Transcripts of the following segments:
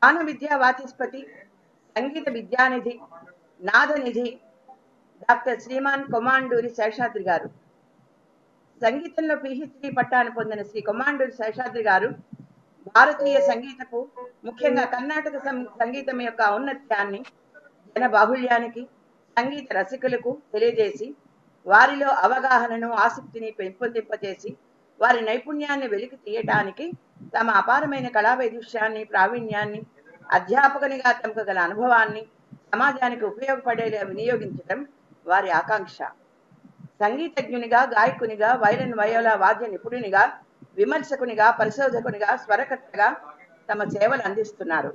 గాన విద్యా వాచస్పతి సంగీత విద్యానిధి నాదనిధి డాక్టర్ శ్రీమాన్ కొమాండూరి శేషాద్రి గారు సంగీతంలో పిహెచ్డి పట్టాను పొందిన శ్రీ కొమాండూరి శేషాద్రి గారు భారతీయ సంగీతపు ముఖ్యంగా కర్ణాటక సం- సంగీతం యొక్క ఔన్నత్యాన్ని జన బాహుళ్యానికి సంగీత రసికులకు తెలియజేసి వారిలో అవగాహనను ఆసక్తిని పెంపొందింపజేసి వారి నైపుణ్యాన్ని వెలికి తీయటానికి తమ అపారమైన కళా వైదుష్యాన్ని ప్రావీణ్యాన్ని అధ్యాపకునిగా తమకు గల అనుభవాన్ని సమాజానికి ఉపయోగపడేలా వినియోగించడం వారి ఆకాంక్ష సంగీతజ్ఞునిగా గాయకునిగా వైలన్ వయోలా వాద్య నిపుణునిగా విమర్శకునిగా పరిశోధకునిగా స్వరకర్తగా తమ సేవలు అందిస్తున్నారు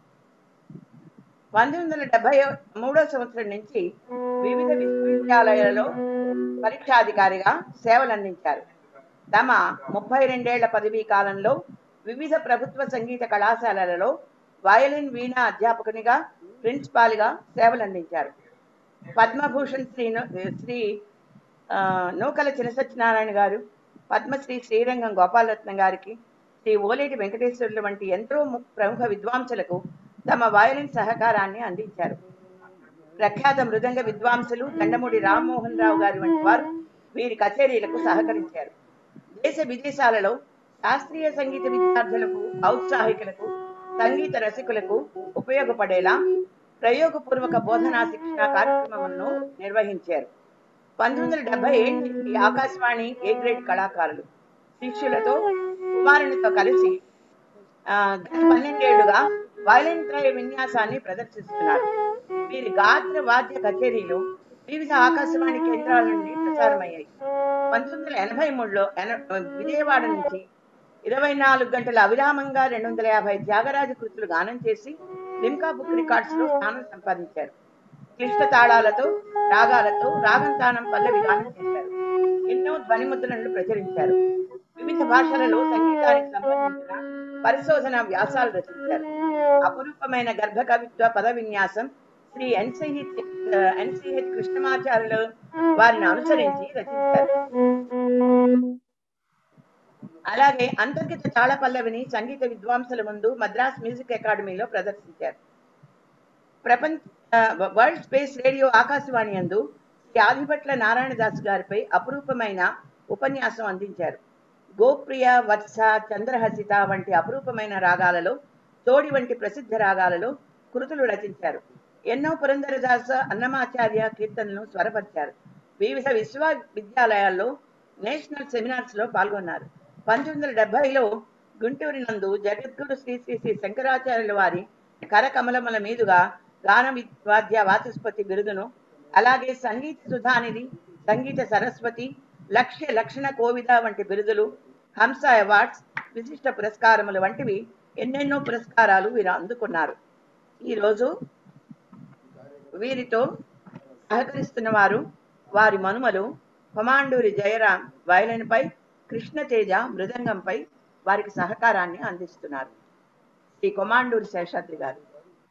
పంతొమ్మిది వందల డెబ్బై మూడో సంవత్సరం నుంచి వివిధ విశ్వవిద్యాలయాలలో పరీక్షాధికారిగా సేవలు అందించారు తమ ముప్పై రెండేళ్ల పదవీ కాలంలో వివిధ ప్రభుత్వ సంగీత కళాశాలలలో వయలిన్ వీణ అధ్యాపకునిగా ప్రిన్సిపాల్గా సేవలు అందించారు పద్మభూషణ్ శ్రీ ను- శ్రీ ఆ, నూకల చినసత్యనారాయణ గారు పద్మశ్రీ శ్రీరంగం గోపాలరత్నం గారికి శ్రీ ఓలేటి వెంకటేశ్వరులు వంటి ఎంతో ము- ప్రముఖ విద్వాంసులకు తమ వయలిన్ సహకారాన్ని అందించారు ప్రఖ్యాత మృదంగ విద్వాంసులు దండమూడి రామ్మోహన్ రావు గారి వంటి వారు వీరి కచేరీలకు సహకరించారు దేశ విదేశాలలో శాస్త్రీయ సంగీత విద్యార్థులకు ఔత్సాహికులకు సంగీత రసికులకు ఉపయోగపడేలా ప్రయోగపూర్వక బోధనా శిక్షణ కార్యక్రమములను నిర్వహించారు పంతొమ్మిది వందల డెబ్బై ఏడు నుంచి ఆకాశవాణి ఏ గ్రేడ్ కళాకారులు శిష్యులతో కుమారునితో కలిసి ఆ, గత పన్నెండేళ్లుగా వైలెన్ త్రయ విన్యాసాన్ని ప్రదర్శిస్తున్నారు వీరి గాత్ర వాద్య కచేరీలు వివిధ ఆకాశవాణి కేంద్రాల నుండి ప్రసారమయ్యాయి పంతొమ్మిది వందల ఎనభై మూడులో ఎన- విజయవాడ నుంచి ఇరవై నాలుగు గంటల అవిరామంగా రెండు వందల యాభై త్యాగరాజ కృతులు గానం చేసి లిమ్కా బుక్ రికార్డ్స్ లో స్థానం సంపాదించారు క్లిష్ట తాళాలతో రాగాలతో రాగం తానం పల్లవి గానం చేశారు ఎన్నో ధ్వనిముద్రణలు ప్రచురించారు వివిధ భాషలలో సంగీతానికి సంబంధించిన పరిశోధన వ్యాసాలు రచించారు అపురూపమైన గర్భ కవిత్వ పద విన్యాసం శ్రీ ఎన్సిహెచ్ ఎన్సిహెచ్ కృష్ణమాచార్యులు వారిని అనుసరించి రచించారు అలాగే అంతర్గత తాళ పల్లవిని సంగీత విద్వాంసుల ముందు మద్రాస్ మ్యూజిక్ అకాడమీలో ప్రదర్శించారు ప్రపంచ ఆ, వరల్డ్ స్పేస్ రేడియో ఆకాశవాణి యందు శ్రీ ఆదిభట్ల నారాయణదాస్ గారిపై అపురూపమైన ఉపన్యాసం అందించారు గోప్రియ వత్స చంద్రహసిత వంటి అపురూపమైన రాగాలలో తోడి వంటి ప్రసిద్ధ రాగాలలో కృతులు రచించారు ఎన్నో పురంధరదాస అన్నమాచార్య కీర్తనలను స్వరపరిచారు వివిధ విశ్వవిద్యాలయాల్లో నేషనల్ సెమినార్స్ లో పాల్గొన్నారు పంతొమ్మిది వందల డెబ్బైలో గుంటూరు నందు జగద్గురు శ్రీ శ్రీ శ్రీ శంకరాచార్యుల వారి కరకమలముల మీదుగా గాన వాద్య వాచస్పతి బిరుదును అలాగే సంగీత సుధానిధి సంగీత సరస్వతి లక్ష్య లక్షణ కోవిద వంటి బిరుదులు హంస అవార్డ్స్ విశిష్ట పురస్కారములు వంటివి ఎన్నెన్నో పురస్కారాలు వీరు అందుకున్నారు ఈరోజు వీరితో సహకరిస్తున్న వారు వారి మనుమలు కొమాండూరి జయరాం వయలిన్ పై కృష్ణతేజ మృదంగంపై వారికి సహకారాన్ని అందిస్తున్నారు శ్రీ కొమాండూరి శేషాద్రి గారు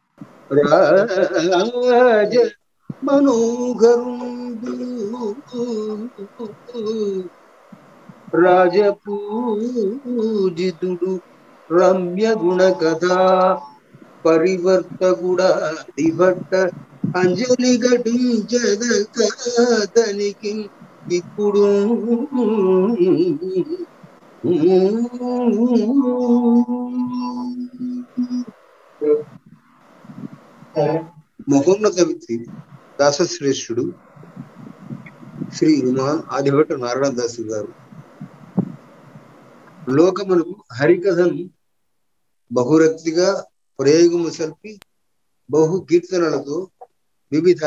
రాజ మనోహరుండు రాజపూజితుడు రమ్య గుణ కథా పరివర్తకుడ దిభట్ట అంజలి ఘటించదనికి ఇప్పుడు మహోన్నత వ్యక్తి దాసశ్రేష్ఠుడు శ్రీ ఉమాన్ ఆదిభట్ట నారాయణ దాసు గారు లోకములకు హరికథను బహురక్తిగా ప్రయోగము సల్పి బహు కీర్తనలతో వివిధ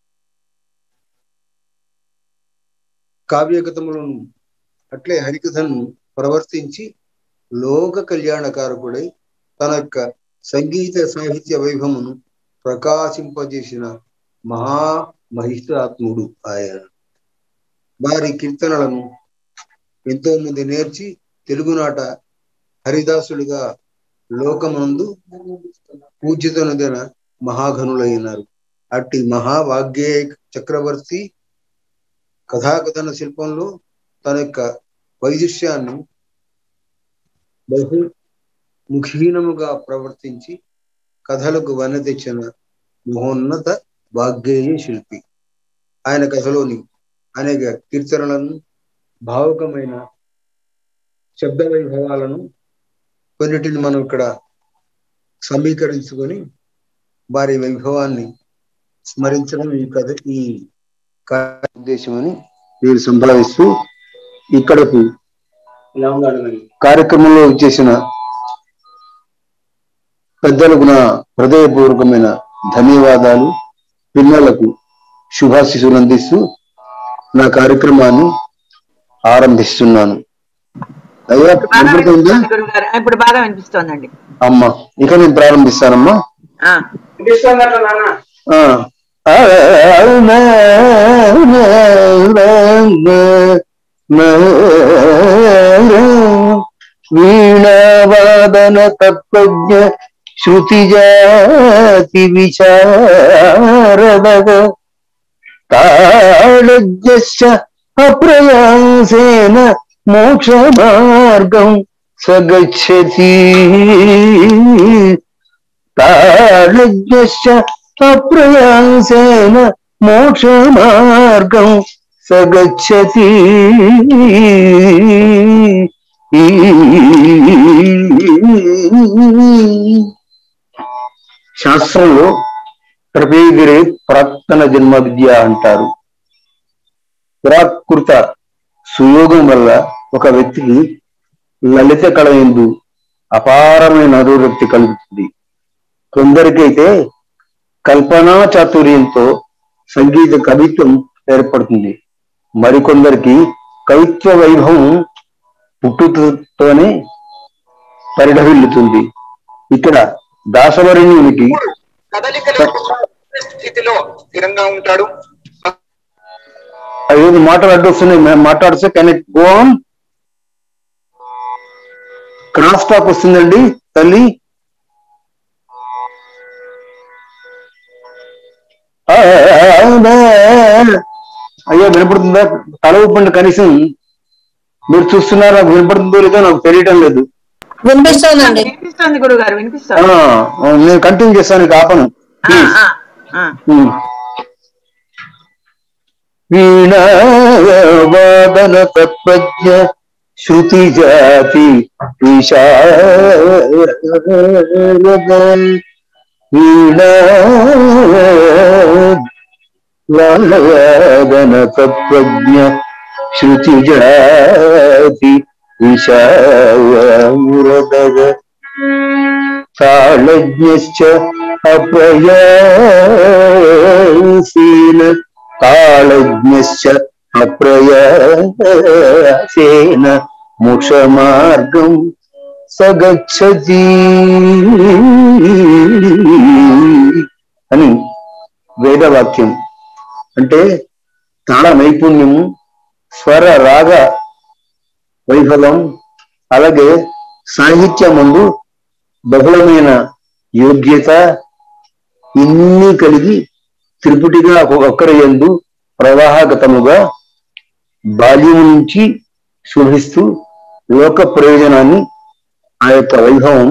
కావ్యకథములను అట్లే హరికథను ప్రవర్తించి లోక కళ్యాణకారకుడై తన యొక్క సంగీత సాహిత్య వైభవమును ప్రకాశింపజేసిన మహా మహిష్టాత్ముడు ఆయన వారి కీర్తనలను ఎంతో మంది నేర్చి తెలుగునాట హరిదాసులుగా లోకమందు పూజితనుదైన మహాఘనులైనారు అట్టి మహావాగ్గే చక్రవర్తి కథాకథన శిల్పంలో తన యొక్క వైదుష్యాన్ని బహు ముఖీనముగా ప్రవర్తించి కథలకు వన తెచ్చిన మహోన్నత వాగ్గేయ శిల్పి ఆయన కథలోని అనేక కీర్తనలను భావుకమైన శబ్ద వైభవాలను కొన్నిటిని మనం ఇక్కడ సమీకరించుకొని వారి వైభవాన్ని స్మరించడం ఈ కథ ఈ కార్య ఉద్దేశమని నేను సంభావిస్తూ ఇక్కడకు కార్యక్రమంలో చేసిన పెద్దలకు నా హృదయపూర్వకమైన ధన్యవాదాలు పిల్లలకు శుభాశిషులు అందిస్తూ నా కార్యక్రమాన్ని ఆరంభిస్తున్నాను అయ్యా బాగా వినపడుతుందా? వినిపిస్తోంది గురుగారు ఇప్పుడు బాగా వినిపిస్తోందండి అమ్మా ఇక నేను ప్రారంభిస్తానమ్మా ఆ, ఆ. ఆ, నా, నా, నా, నా, నా, వీణావాదన తత్వజ్ఞ శృతిజాతి విచారదగ తాళజ్ఞశ్చ అప్రయాసేన మోక్ష మార్గం సగచ్చతి తాళజ్ఞశ్చ అప్రయాసేన మోక్ష మార్గం సగచ్చతి శాస్త్రంలో ప్రపేగిరే ప్రాక్తన జన్మ విద్య అంటారు ప్రాకృత సుయోగం వల్ల ఒక వ్యక్తికి లలిత కళ ఎందు అపారమైన అనురక్తి కలుగుతుంది కొందరికైతే కల్పనా చాతుర్యంతో సంగీత కవిత్వం ఏర్పడుతుంది మరికొందరికి కవిత్వ వైభవం పుట్టుతోనే పరిఢవిల్లుతుంది ఇక్కడ దాసవరణ్యునికి కదలికలు స్థితిలో స్థిరంగా ఉంటాడు ఐదు మాటలు అడ్డొస్తున్నాయి మేము మాట్లాడితే కనెక్ట్ గోన్ క్రాస్ టాక్ వస్తుందండి తల్లి ఆ, అయ్యో వినపడుతుందా తల ఊపండి కనీసం మీరు చూస్తున్నారా వినపడుతుందో లేదో నాకు తెలియటం లేదు వినిపిస్తోందండి వినిపిస్తోంది గురుగారు వినిపిస్తోంది ఆ, నేను కంటిన్యూ చేస్తాను ఇక ఆపను ఆ, ప్లీజ్ ఆ, ఆ. వీణావాదన తత్వజ్ఞ శృతి జాతి వీణావాదన తత్వజ్ఞ శృతి జాతి విశారద తాళజ్ఞశ్చ అప్రయాసీన తాళజ్ఞశ్చ అప్రయాసేన మోక్షమార్గం సగచ్చతి అని వేదవాక్యం అంటే తాళ నైపుణ్యము స్వర రాగ వైఫలం అలాగే సాహిత్యమందు బహుళమైన యోగ్యత ఇన్ని కలిగి త్రిపుటిగా ఒక్కరి యందు ప్రవాహగతముగా బాల్యం నుంచి శోభిస్తూ లోక ప్రయోజనాన్ని ఆ యొక్క వైభవం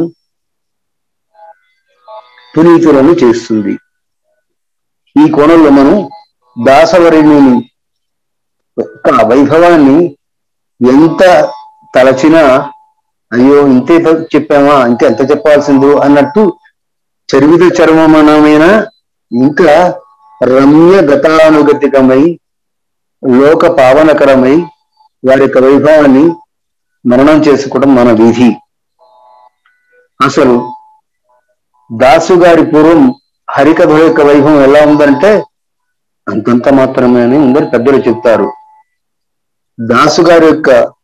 పునీతులను చేస్తుంది ఈ కోణంలో మనం దాసవరిణిని యొక్క వైభవాన్ని ఎంత తలచినా అయ్యో ఇంతే త- చెప్పామా ఇంకా ఎంత చెప్పాల్సిందో అన్నట్టు చరివిత చర్మమనమైన ఇంకా రమ్య గతానుగతికమై లోక పావనకరమై వారి యొక్క వైభవాన్ని మరణం చేసుకోవడం మన విధి అసలు దాసు గారి పూర్వం హరికథ యొక్క వైభవం ఎలా ఉందంటే అంతంత మాత్రమే అని ఉందని పెద్దలు చెప్తారు దాసు గారి యొక్క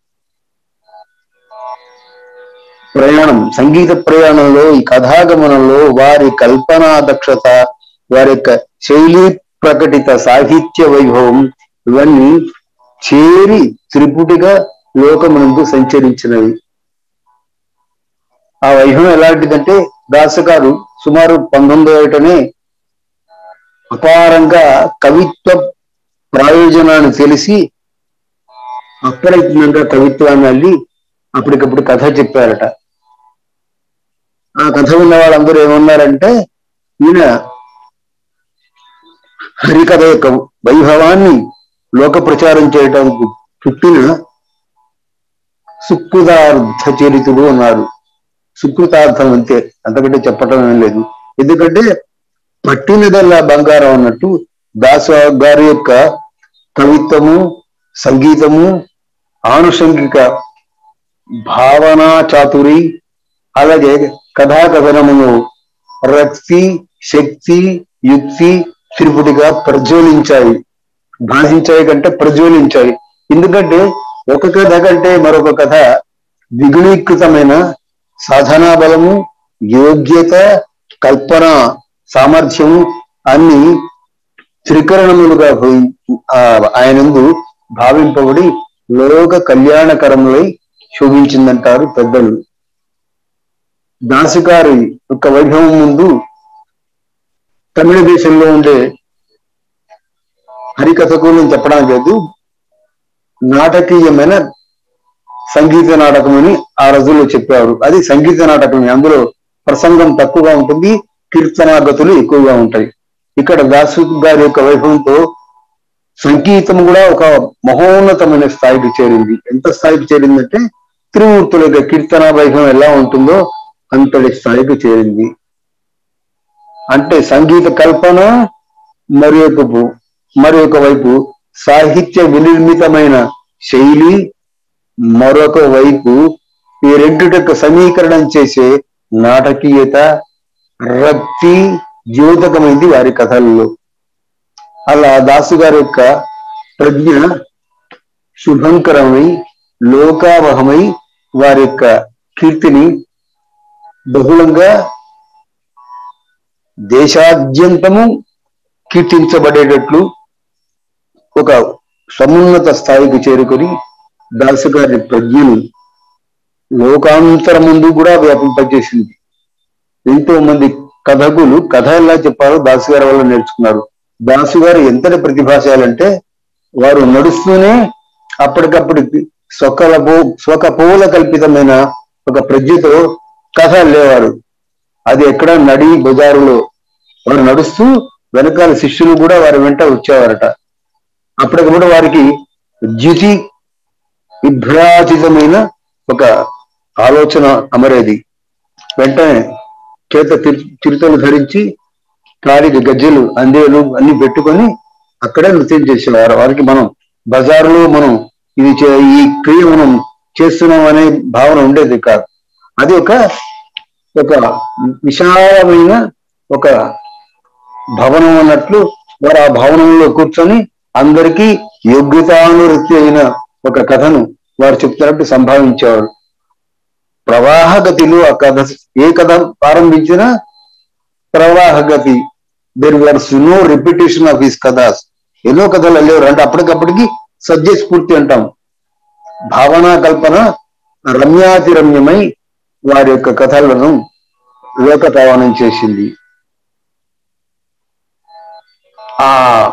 ప్రయాణం సంగీత ప్రయాణంలో ఈ కథాగమనంలో వారి కల్పనా దక్షత వారి యొక్క శైలి ప్రకటిత సాహిత్య వైభవం ఇవన్నీ చేరి త్రిపుటిగా లోకమునందు సంచరించినవి ఆ వైభవం ఎలాంటిదంటే దాస గారు సుమారు పంతొమ్మిదో ఏటనే అపారంగా కవిత్వ ప్రయోజనాన్ని తెలిసి అప్రయత్నంగా కవిత్వాన్ని అల్లి అప్పటికప్పుడు కథ చెప్పారట ఆ కథ విన్న వాళ్ళందరూ ఏమన్నారంటే ఈయన హరికథ యొక్క వైభవాన్ని లోక ప్రచారం చేయడానికి పుట్టిన సుకృతార్థ చరితుడు అన్నారు సుకృతార్థం అంతే అంతకంటే చెప్పటం ఏం లేదు ఎందుకంటే పట్టినదల్లా బంగారం అన్నట్టు దాస గారి యొక్క కవిత్వము సంగీతము ఆనుషంగిక భావనా చాతురి అలాగే కథా కథనమును రక్తి శక్తి యుక్తి త్రిపుటిగా ప్రజ్వలించాయి భాషించాయి కంటే ప్రజ్వలించాయి ఎందుకంటే ఒక కథ కంటే మరొక కథ ద్విగుణీకృతమైన సాధనా బలము యోగ్యత కల్పన సామర్థ్యము అన్ని త్రికరణములుగా పోయి ఆ ఆయనందు భావింపబడి లోక కళ్యాణకరములై శోభించిందంటారు పెద్దలు దాసగారి యొక్క వైభవం ముందు తమిళ దేశంలో ఉండే హరికథకు నేను చెప్పడానికి లేదు నాటకీయమైన సంగీత నాటకం అని ఆ రోజుల్లో చెప్పారు అది సంగీత నాటకమే అందులో ప్రసంగం తక్కువగా ఉంటుంది కీర్తనాగతులు ఎక్కువగా ఉంటాయి ఇక్కడ దాసు గారి యొక్క వైభవంతో సంగీతం కూడా ఒక మహోన్నతమైన స్థాయికి చేరింది ఎంత స్థాయికి చేరిందంటే త్రిమూర్తుల యొక్క కీర్తన వైభవం ఎలా ఉంటుందో అంతటి స్థాయికి చేరింది అంటే సంగీత కల్పన మరి ఒక మరి ఒక వైపు సాహిత్య వినిర్మితమైన శైలి మరొక వైపు ఈ రెండుటకు సమీకరణం చేసే నాటకీయత రక్తి ద్యోతకమైంది వారి కథల్లో అలా దాసు గారి యొక్క ప్రజ్ఞ శుభంకరమై లోకావహమై వారి యొక్క కీర్తిని బహుళంగా దేశాద్యంతము కీర్తించబడేటట్లు ఒక సమున్నత స్థాయికి చేరుకొని దాసు గారి ప్రజ్ఞను లోకాంతరం ముందు కూడా వ్యాపింపజేసింది ఎంతో మంది కథకులు కథ ఎలా చెప్పారో దాసు గారి వల్ల నేర్చుకున్నారు దాసు గారు ఎంతటి ప్రతిభాశాలంటే వారు నడుస్తూనే అప్పటికప్పటికి స్వకల స్వకపోల కల్పితమైన ఒక ప్రజ్ఞతో కథ లేవారు అది ఎక్కడ నడి బజారులో వారు నడుస్తూ వెనకాల శిష్యులు కూడా వారి వెంట వచ్చేవారట అప్పటికప్పుడు వారికి ద్యుతి విభ్రాజితమైన ఒక ఆలోచన అమరేది వెంటనే చేత తిరు- చిరుతలు ధరించి కాలికి గజ్జెలు అందేలు అన్ని పెట్టుకొని అక్కడే నృత్యం చేసేవారు వారికి మనం బజారులో మనం ఇది చే- ఈ క్రియ మనం చేస్తున్నాం అనే భావన ఉండేది కాదు అది ఒక ఒక విశాలమైన ఒక భవనం అన్నట్లు వారు ఆ భవనంలో కూర్చొని అందరికీ యోగ్యతానువృత్తి అయిన ఒక కథను వారు చెప్తున్నట్టు సంభావించేవారు ప్రవాహ గతిలో ఆ కథ ఏ కథ ప్రారంభించినా ప్రవాహ గతి there was no repetition of his కథాస్ ఎన్నో కథలు లేవు అంటే అప్పటికప్పటికి సద్య స్ఫూర్తి అంటాం భావనా కల్పన రమ్యాతి రమ్యమై వారి యొక్క కథలను లోకపావనం చేసింది ఆ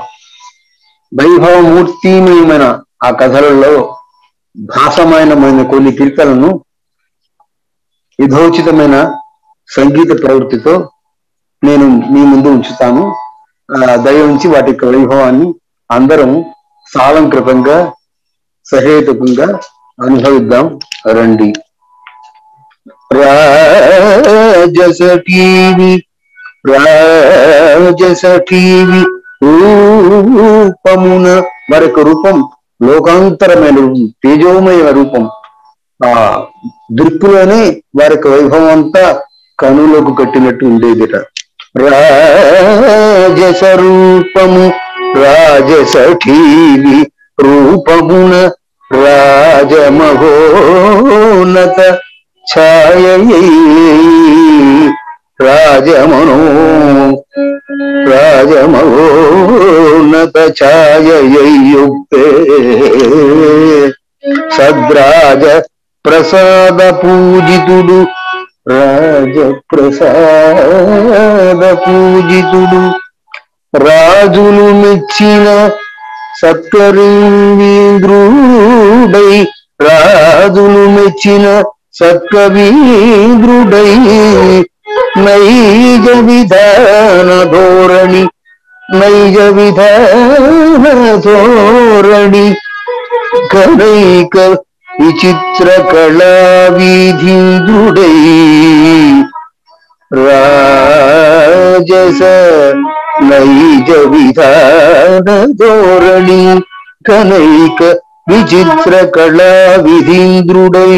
వైభవమూర్తిమయమైన ఆ కథలలో భాసమాయనమైన కొన్ని కీర్తనలను యథోచితమైన సంగీత ప్రవృత్తితో నేను మీ ముందు ఉంచుతాను ఆ, దయ ఉంచి వాటి యొక్క వైభవాన్ని అందరం సాలంకృతంగా సహేతుకంగా అనుభవిద్దాం రండి రాజస టీవి రాజస టీవి రూపమున మరొక రూపం లోకాంతరమైన రూపం తేజోమయ రూపం ఆ దృక్కులోనే వారి యొక్క వైభవం అంతా కనులకు కట్టినట్టు ఉండేదిట రాజస రూపము రాజస ఠీవి రూపమున రాజమహోన్నత ఛాయ రాజమనో రాజమహోన్నత ఛాయయుక్తే సద్రాజ ప్రసాద పూజితుడు రాజ ప్రసాద పూజితుడు రాజులు మెచ్చిన సత్కరీంద్రుడై రాజులు మెచ్చిన సత్కవీంద్రుడై నైజ విధాన ధోరణి నైజ విధాన ధోరణి కనైక విచిత్ర కళా వీధిందుడై రాజస నైజ విధాన ధోరణి కనైక విచిత్ర కళా విధీంద్రుడై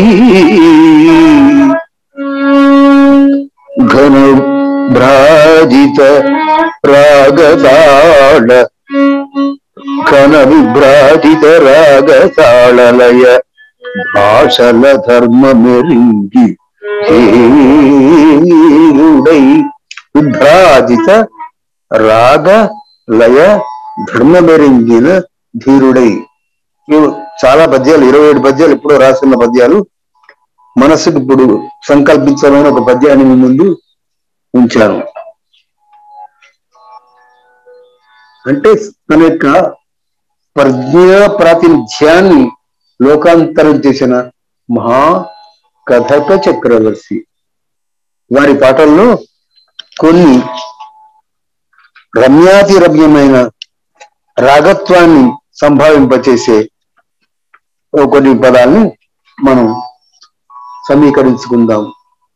ఘన భ్రాజిత రాగతాళ ఘన విభ్రాజిత రాగతాళలయ భాషల ధర్మ మెరింగి ధీరుడై విభ్రాజిత రాగ లయ ధర్మ మెరింగిన ధీరుడై ఇవి చాలా పద్యాలు ఇరవై ఏడు పద్యాలు ఎప్పుడో రాసిన పద్యాలు మనస్సుకు ఇప్పుడు సంకల్పించమైన ఒక పద్యాన్ని మీ ముందు ఉంచాను అంటే తన యొక్క ప్రజ్ఞా ప్రాతినిధ్యాన్ని లోకాంతరం చేసిన మహా కథక చక్రవర్తి వారి పాటల్లో కొన్ని రమ్యాతి రమ్యమైన రాగత్వాన్ని సంభావింపచేసే ఓ కొన్ని పదాలను మనం సమీకరించుకుందాం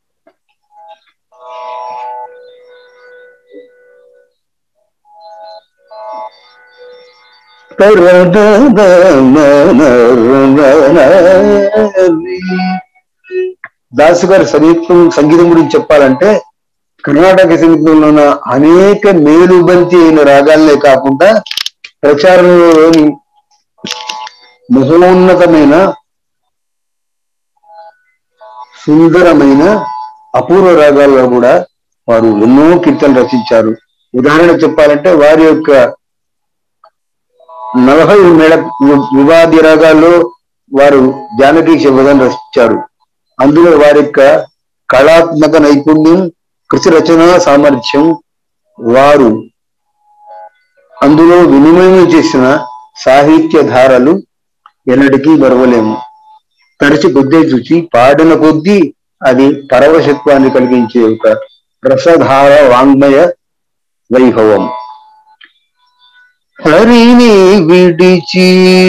దాసు గారి సంగీతం సంగీతం గురించి చెప్పాలంటే కర్ణాటక సంగీతంలో ఉన్న అనేక మేలుబంతి అయిన రాగాలనే కాకుండా ప్రచారంలోని మహోన్నతమైన సుందరమైన అపూర్వ రాగాల్లో కూడా వారు ఎన్నో కీర్తనలు రచించారు ఉదాహరణ చెప్పాలంటే వారి యొక్క నలభై మేడ వివాది రాగాల్లో వారు జానకి శివదం రచించారు అందులో వారి యొక్క కళాత్మక నైపుణ్యం కృషి రచన సామర్థ్యం వారు అందులో వినిమయం చేసిన సాహిత్య ధారలు ఎన్నటికీ మరవలేము తరచి కొద్దే చూచి పాడిన కొద్దీ అది పరవశత్వాన్ని కలిగించే ఒక రసధార వాంగ్మయ వైభవం హరిని విడిచి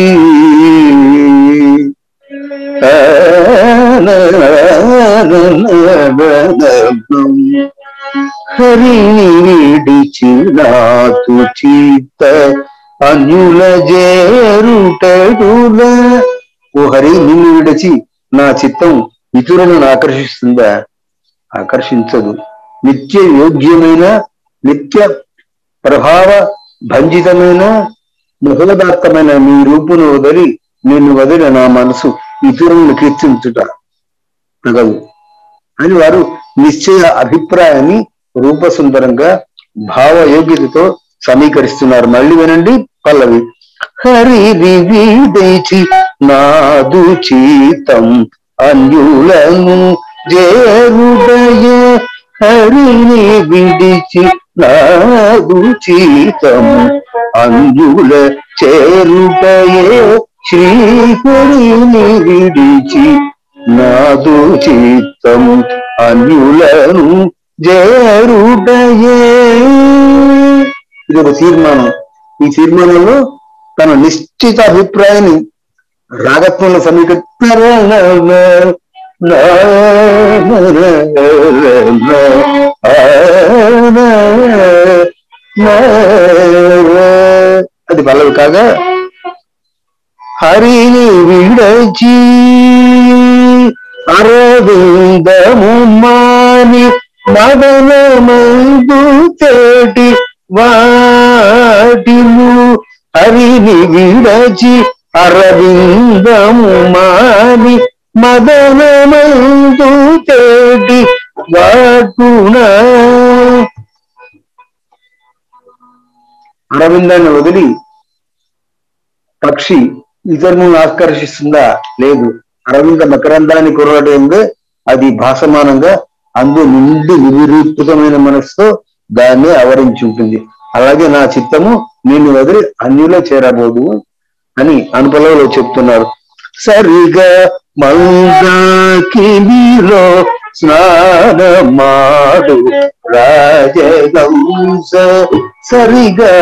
హరిని విడిచి నాతు చిత్త అన్యుల జేరుటడుల ఓ హరి నిన్ను విడిచి నా చిత్తం ఇతరులను ఆకర్షిస్తుందా ఆకర్షించదు నిత్య యోగ్యమైన నిత్య ప్రభావ భంజితమైన మహోదాత్తమైన నీ రూపును వదిలి నిన్ను వదిలి నా మనసు ఇతరులను కీర్తించుట తగదు అని వారు నిశ్చయ అభిప్రాయాన్ని రూపసుందరంగా భావయోగ్యతతో సమీకరిస్తున్నారు మళ్ళీ వినండి పల్లవి హరి వివిడేచి నాదు చీతం అన్యులను జేరుడయ హరిని విడిచి నాదు చీతం అంజుల చేరుటయే శ్రీహరిని విడిచి నాదు చిత్తం అన్యులను జేరుటయే ఇది ఒక తీర్మానం ఈ తీర్మానంలో తన నిశ్చిత అభిప్రాయాన్ని రాగత్వంలో సమీకరణ అది పల్లవి కాగా హరిని విడచి అరవిందము మాని మదన మందు తేటి వాటిను హరిని విడచి అరవిందము మాని మదన మందు తేటి వాటున అరవిందాన్ని వదిలి పక్షి ఇతరులను ఆకర్షిస్తుందా లేదు అరవింద మకరందాన్ని కురవటంగా అది భాసమానంగా అందు నిండి నిరుత్పుతమైన మనసుతో దాన్ని ఆవరించి ఉంటుంది అలాగే నా చిత్తము నిన్ను వదిలి అన్నిలో చేరబోదు అని అనుపలలో చెప్తున్నారు సరిగా మందాకినిలో స్నానమాడు రాజహంస సరిగా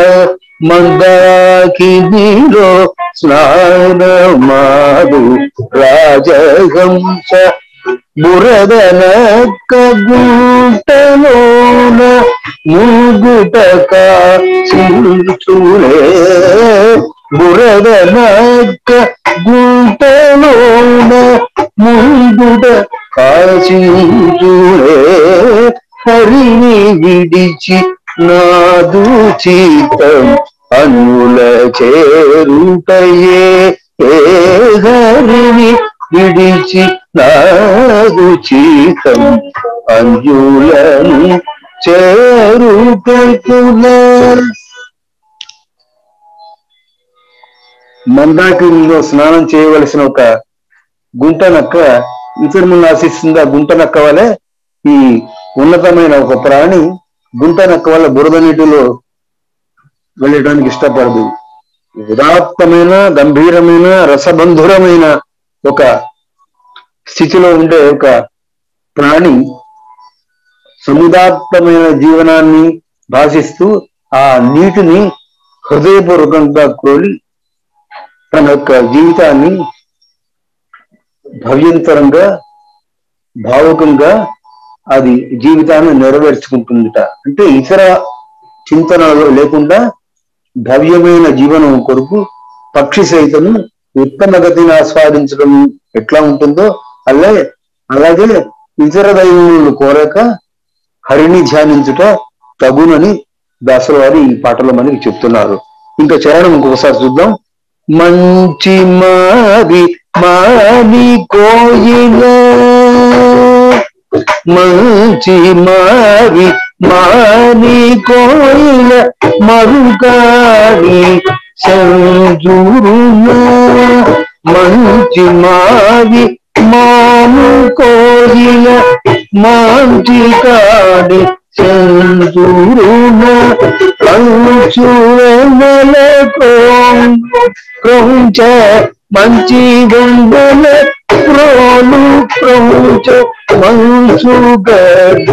మందాకినిలో స్నానమాడు రాజహంస బురదనక్క గుంటలోన ముగుటక చించులే బురదనక్క గుంటలోన ముందుట కాచించులే హరిని విడిచి నాదు చీతం అన్నుల చేరుటయే ఏ హరిని విడిచి నాదు చీతం అంజులను చేరుటకుల మందాకిలో స్నానం చేయవలసిన ఒక గుంట నక్క ఇతరులను ఆశిస్తుంది ఆ గుంట నక్క వలె ఈ ఉన్నతమైన ఒక ప్రాణి గుంట నక్క వల్ల బురద నీటిలో వెళ్ళడానికి ఇష్టపడదు ఉదాత్తమైన గంభీరమైన రసబంధురమైన ఒక స్థితిలో ఉండే ఒక ప్రాణి సముదాత్తమైన జీవనాన్ని భాషిస్తూ ఆ నీటిని హృదయపూర్వకంగా కోరి తన యొక్క జీవితాన్ని భవ్యంతరంగా భావుకంగా అది జీవితాన్ని నెరవేర్చుకుంటుందిట అంటే ఇతర చింతనలో లేకుండా భవ్యమైన జీవనం కొరకు పక్షి సైతము ఉత్తమ గతిని ఆస్వాదించడం ఎట్లా ఉంటుందో అలాగే అలాగే ఇతర దైవములను కోరక హరిని ధ్యానించుట తగునని దాసల వారు ఈ పాటలో మనకి చెప్తున్నారు ఇంకా చరణం ఇంకొకసారి చూద్దాం మంచి మాది మాని కోయిల మంచి మావి మాని కోయిల మరుగాడి సంజూరున మంచి మావి మాము కోయిల మంచి కాడి సంజూరున కంచువెనల క్రౌంచ మంచి గంగల ప్రోలు క్రౌంచ మంచు గడ్డ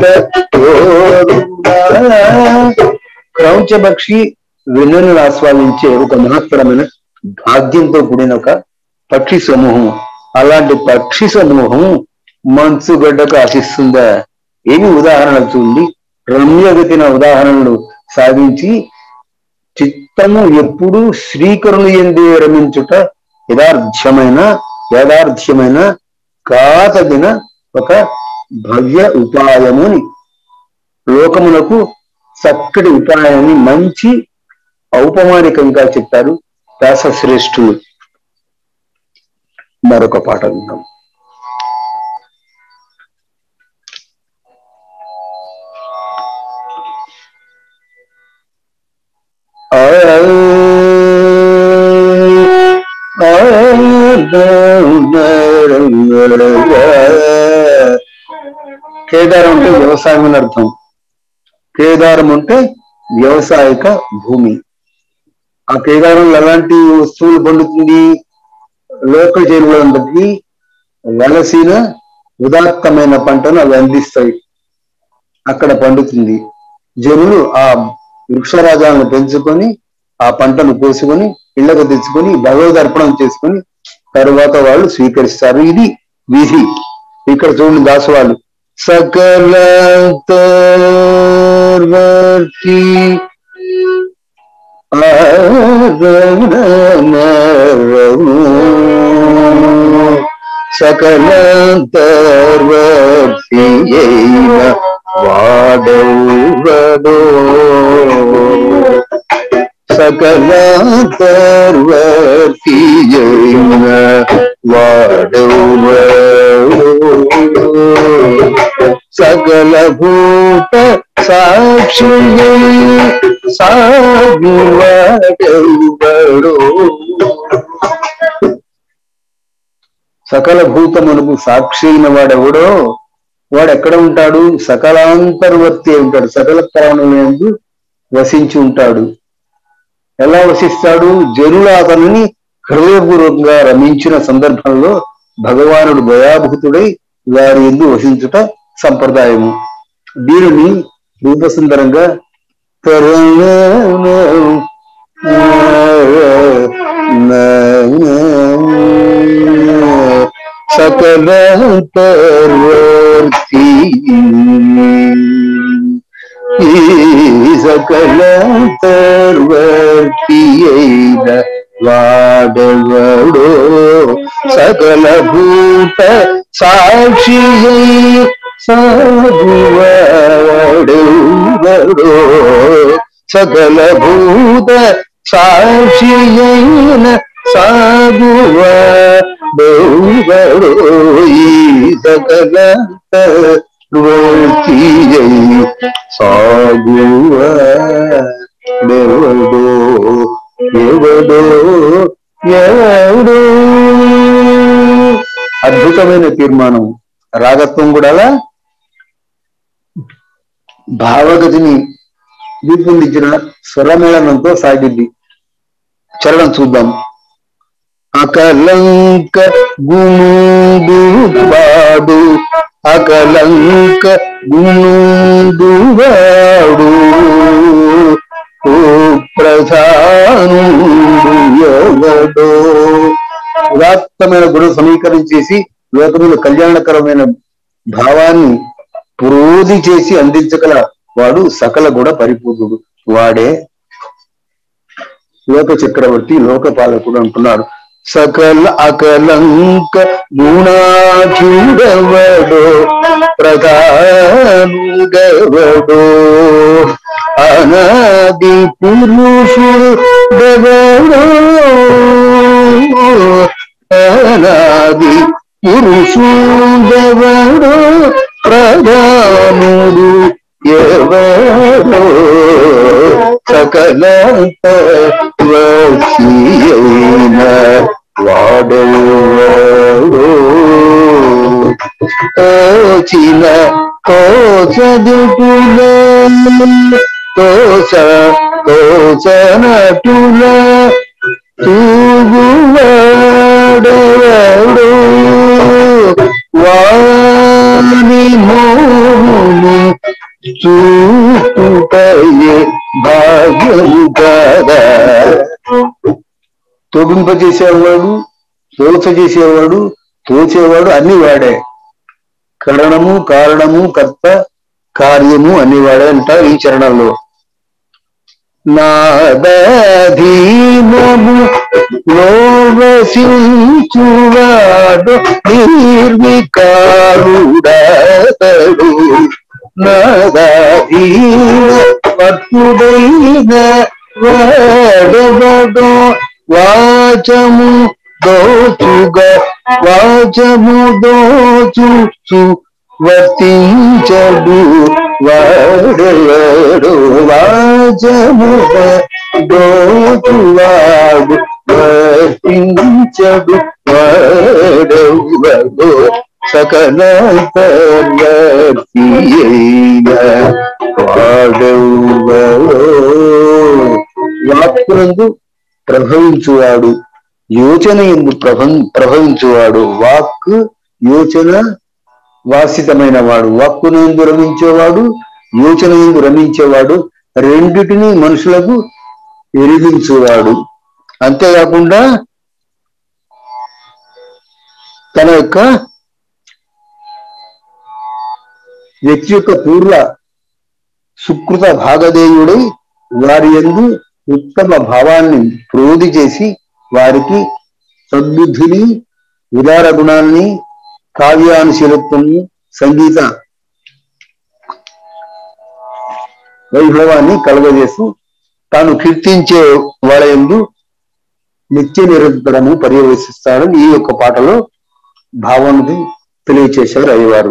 క్రౌంచ పక్షి వెన్నును ఆస్వాదించే ఒక మహత్తరమైన భాగ్యంతో కూడిన ఒక పక్షి సమూహం అలాంటి పక్షి సమూహం మంచుగడ్డకు ఆశిస్తుందా ఏమి ఉదాహరణలు చూడండి రమ్యగతిన ఉదాహరణలు సాధించి చిత్తము ఎప్పుడు శ్రీకరుని ఎందే రమించుట యథార్థ్యమైన యథార్థ్యమైన కాతగిన ఒక భవ్య ఉపాయముని లోకమునకు చక్కటి ఉపాయాన్ని మంచి ఔపమానికంగా చెప్పారు వ్యాసశ్రేష్ఠులు మరొక పాట విందాం కేదారం అంటే వ్యవసాయం అని అర్థం కేదారం అంటే వ్యవసాయక భూమి ఆ కేదారంలో ఎలాంటి వస్తువులు పండుతుంది లోకల్ చేరువులందరికీ వలసిన ఉదాత్తమైన పంటను అవి అందిస్తాయి అక్కడ పండుతుంది జనులు ఆ వృక్షరాజాలను పెంచుకొని ఆ పంటను కోసుకొని ఇళ్లకు తెచ్చుకొని భగవదర్పణం చేసుకొని తరువాత వాళ్ళు స్వీకరిస్తారు ఇది విధి ఇక్కడ చూడండి దాసు వాళ్ళు సకల తర్వర్తి సకల తర్వర్తి వాడవడో సకల తర్వర్తి వాడవడో సకల భూత సాక్షి సాగువాడెవడో సకల భూతమునకు సాక్షి అయిన వాడెవడో వాడు ఎక్కడ ఉంటాడు సకలాంతర్వర్తి అయి ఉంటాడు సకల ప్రాణులందు వసించి ఉంటాడు ఎలా వసిస్తాడు జనులు అతనిని హృదయపూర్వకంగా రమించిన సందర్భంలో భగవానుడు భయాభూతుడై వారి ఎందు వసించుట సంప్రదాయము దీనిని రూపసుందరంగా సకల పర్వర్తి ఈ సకల పర్వర్తి అయిన వాడవడో సకల భూత సాక్షి సాగువాడవడో సకల భూత సాక్షి అయిన సాగువాడవడో ఈ సకల పర్వర్తి అయి సాగువాడవడో ఎవడో ఎవడో అద్భుతమైన తీర్మానం రాగత్వం కూడా భావగతిని రూపొందించిన స్వరమేళనంతో సాగింది చరణం చూద్దాం అకలంక గుణుడు వాడు అకలంక గుణుడు వాడు ఓ ప్రధానుడు ఎవడో ఉదాత్తమైన గుణ సమీకరణ చేసి లోకములు కళ్యాణకరమైన భావాన్ని ప్రోధి చేసి అందించగల వాడు సకల గుణ పరిపూర్ణుడు వాడే లోక చక్రవర్తి లోకపాలకుడు అంటున్నాడు సకల అకలంక గుణాచుడవడో ప్రధానుడవడో అనాది పురుషుడు డవడో అనాది పురుషుడవడో ప్రధానుడు ఎవడో సకల వశీయైన వాడెవడో తోచిన తోచదుకుల తోచ తోచనటుల తూగువాడెవడో వాని మోమును చూపుటయే భాగ్యము కదా తోపింపజేసేవాడు తోచ చేసేవాడు తోచేవాడు అన్ని వాడే కరణము కారణము కర్త కార్యము అన్ని వాడే అంటారు ఈ చరణంలో నాదీనము లోవసించువాడు నిర్వికారుడతడు నాదీన భక్తుడైన వాడవడో వాచము దోచుగా వాచము దోచుచు వర్తించడు వాడవాడు వాచము దోచువాడు వర్తించడు వాడవాడు సకల పర్వర్తి అయిన వాడవాడు వాక్కునందు ప్రభవించువాడు యోచన ఎందు ప్రభ ప్రభవించువాడు వాక్ యోచన వాసితమైన వాడు వాక్కును ఎందు రమించేవాడు యోచన ఎందు రమించేవాడు రెండిటిని మనుషులకు ఎరిగించువాడు అంతేకాకుండా తన యొక్క వ్యక్తి యొక్క పూర్వ సుకృత భాగధేయుడై వారి ఎందు ఉత్తమ భావాన్ని ప్రోధి చేసి వారికి సద్బుద్ధిని ఉదార గుణాన్ని కావ్యానుశీలత్వాన్ని సంగీత వైభవాన్ని కలగజేస్తూ తాను కీర్తించే వాళ్ళ ఎందు నిత్య నిరంతరము పర్యవేశిస్తాడని ఈ యొక్క పాటలో భావాన్ని తెలియచేశారు అయ్యవారు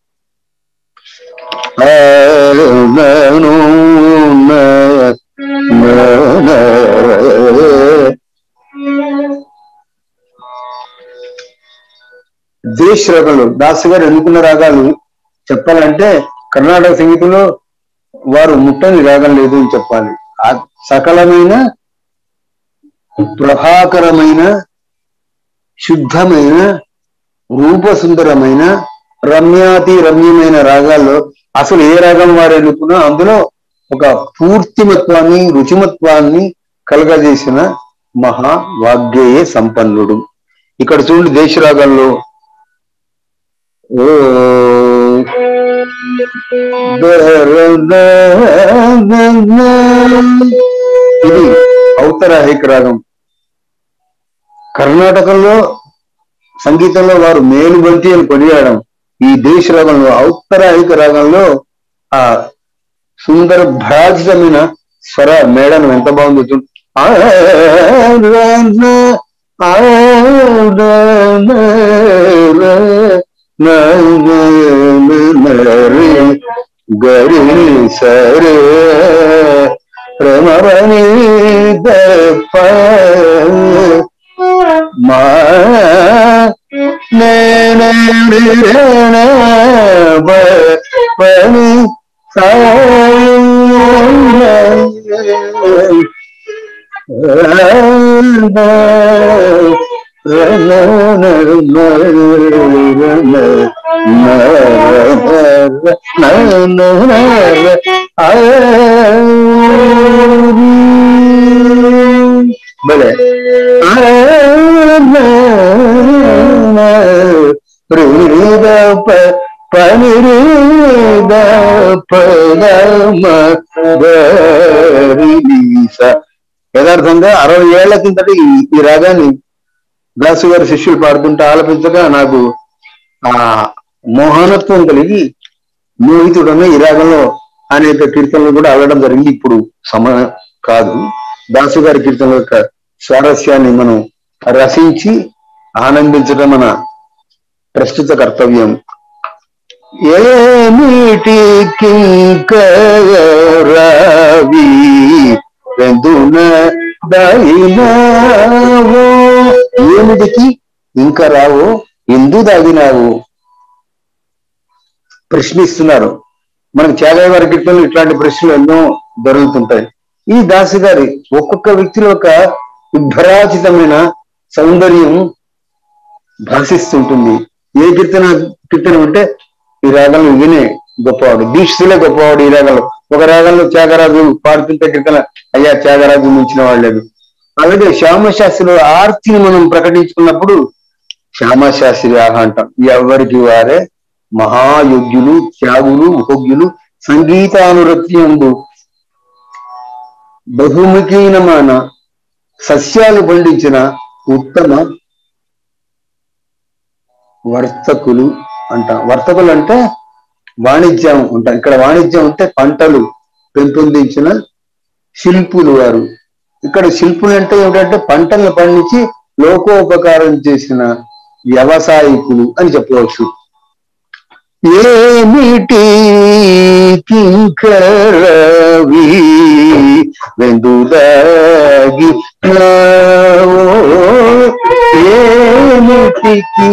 దేశ్ రాగాలు దాస్ గారు ఎన్నుకున్న రాగాలు చెప్పాలంటే కర్ణాటక సంగీతంలో వారు ముట్టని రాగం లేదు అని చెప్పాలి ఆ సకలమైన ప్రభాకరమైన శుద్ధమైన రూపసుందరమైన రమ్యాతి రమ్యమైన రాగాల్లో అసలు ఏ రాగం వారు ఎన్నుకున్నా అందులో ఒక పూర్తిమత్వాన్ని రుచిమత్వాన్ని కలగజేసిన మహా వాగ్గేయ సంపన్నుడు ఇక్కడ చూడండి దేశ రాగాల్లో ఓ ఇది ఔత్తరాహిక రాగం కర్ణాటకలో సంగీతంలో వారు మేలుబంతి అని కొనియాడడం ఈ దేశ రాగంలో ఔత్తరాహిక రాగంలో ఆ సుందర భ్రాజితమైన స్వర మేళనం ఎంత బాగుందో చూడు ఆ రా రా, ఆ రా రా రా, నా నా నా నా రే, గరి సరే రమణి దప్ప మా పని భలే యథార్థంగా అరవై ఏళ్ల కిందట ఈ ఈ రాగాన్ని దాసు గారి శిష్యులు పాడుతుంటే ఆలపించగా నాకు ఆ మోహనత్వం కలిగి మోహితుడన్న ఈ రాగంలో అనేక కీర్తనలు కూడా అల్లడం జరిగింది ఇప్పుడు సమయం కాదు దాసు గారి కీర్తనల యొక్క స్వారస్యాన్ని మనం రసించి ఆనందించడం మన ప్రస్తుత కర్తవ్యం ఏమిటి కింకరావి వెందున దాగినావో ఏమిటికి ఇంకా రావో ఎందు దాగినావు ప్రశ్నిస్తున్నారు మనకు త్యాగయ్య వారి కీర్తనలు ఇట్లాంటి ప్రశ్నలు ఎన్నో దొరుకుతుంటాయి ఈ దాసి గారి ఒక్కొక్క వ్యక్తిలో ఒక విభ్రాచితమైన సౌందర్యం భాషిస్తుంటుంది ఏ కీర్తన కీర్తన అంటే ఈ రాగంలో వినే గొప్పవాడు దీక్షలే గొప్పవాడు ఈ రాగంలో ఒక రాగంలో త్యాగరాజు పాడుతుంటే కీర్తన అయ్యా త్యాగరాజు మించిన వాళ్ళు లేదు అలాగే శ్యామశాస్త్రిలో ఆర్తిని మనం ప్రకటించుకున్నప్పుడు శ్యామశాస్త్రి ఆహ అంటాం ఎవరికి వారే మహాయోగ్యులు త్యాగులు భోగ్యులు సంగీతానురక్తియందు బహుముఖీనమైన సస్యాలు పండించిన ఉత్తమ వర్తకులు అంట వర్తకులు అంటే వాణిజ్యం ఉంటాం ఇక్కడ వాణిజ్యం అంటే పంటలు పెంపొందించిన శిల్పులు వారు ఇక్కడ శిల్పులు అంటే ఏమిటంటే పంటలను పండించి లోకోపకారం చేసిన వ్యవసాయకులు అని చెప్పవచ్చు ఏమిటి కింకరవి వెందుదాగి ఏమిటికి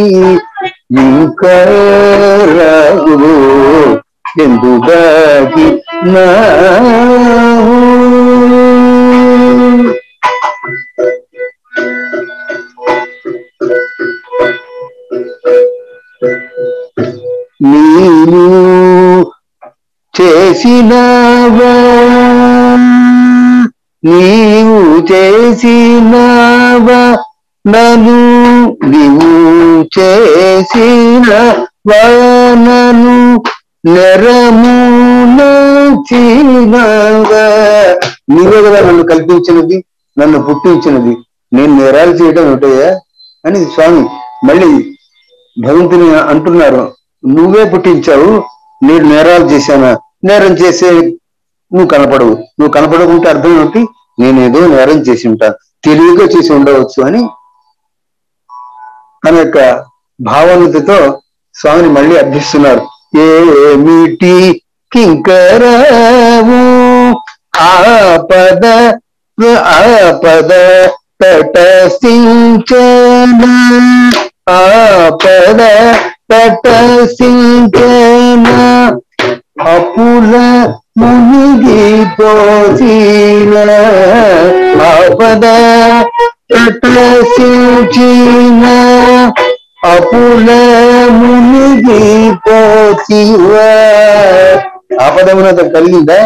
ఇంకరవు ఎందుదాగి నా నీవు చేసినవా నీవు చేసినవా నను నీవు చేసిన వానను నెరమున చీనగా నీవే కదా నన్ను కల్పించినది నన్ను పుట్టించినది నేను నేరాలు చేయడం ఏమిటయ్యా అని స్వామి మళ్ళీ భగవంతుని అంటున్నారు నువ్వే పుట్టించావు నేను నేరాలు చేశానా నేరం చేసే నువ్వు కనపడవు నువ్వు కనపడకుంటే అర్థం ఏమిటి నేనేదో నేరం చేసి ఉంటా తెలివిగా చేసి ఉండవచ్చు అని తన యొక్క భావనతతో స్వామిని మళ్ళీ అర్థిస్తున్నారు ఏమిటి కింకరవు ఆపద ఆపద తటస్థించన ఆపద తటస్థించన అపుల మునిగిపోసిన ఆపద తటస్థించిన అపుల మునిగిపోసిన చేసివా ఆపదమున అతను కలిగిందా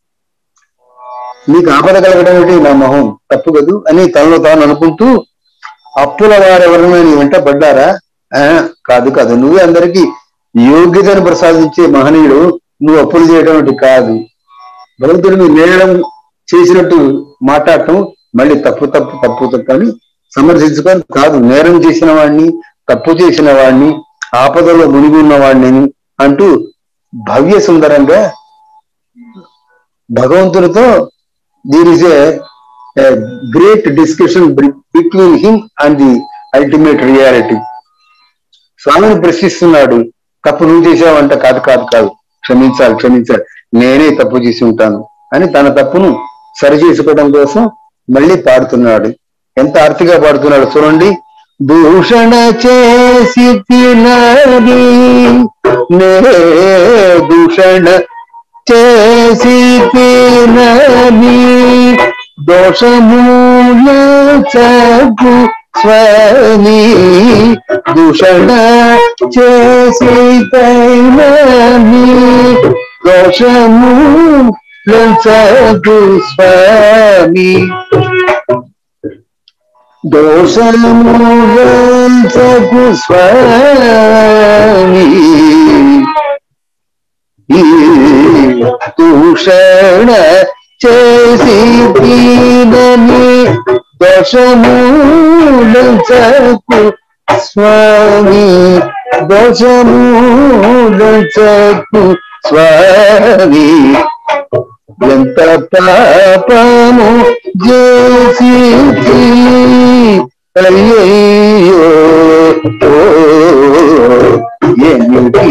నీకు ఆపద కలగడం ఏంటి నా మొహం తప్పు కదూ అని తనలో తాను అనుకుంటూ అప్పుల వారు ఎవరైనా నీ వెంట పడ్డారా ఆ, కాదు కాదు నువ్వే అందరికీ యోగ్యతను ప్రసాదించే మహనీయుడు నువ్వు అప్పులు చేయడం వంటి కాదు భగవంతుడిని నేరం చేసినట్టు మాట్లాడటం మళ్ళీ తప్పు తప్పు తప్పు తప్పు అని సమర్థించుకొని కాదు నేరం చేసిన వాడిని తప్పు చేసిన వాడిని ఆపదలో మునిగి ఉన్న వాడిని అంటూ భవ్య సుందరంగా భగవంతునితో there is a great discussion between him and the ultimate reality స్వామిని ప్రశ్నిస్తున్నాడు తప్పు నువ్వు చేసావంట కాదు కాదు కాదు క్షమించాలి క్షమించాలి నేనే తప్పు చేసి ఉంటాను అని తన తప్పును సరి చేసుకోవడం కోసం మళ్ళీ పాడుతున్నాడు ఎంత ఆర్తిగా పాడుతున్నాడు చూడండి దూషణ చేసి తినది నే దూషణ చేసి తినని దోషమూల చగు స్వని దూషణ చేసి తైనని దోషమూల చగు స్వామి దోషమూలకు స్వామి ఈ దూషణ చేసి దీనని దోషమూలకు స్వామి దోషమూలకు స్వామి ఎంత పాపము చేసి అయ్యో ఓ, ఏమిటి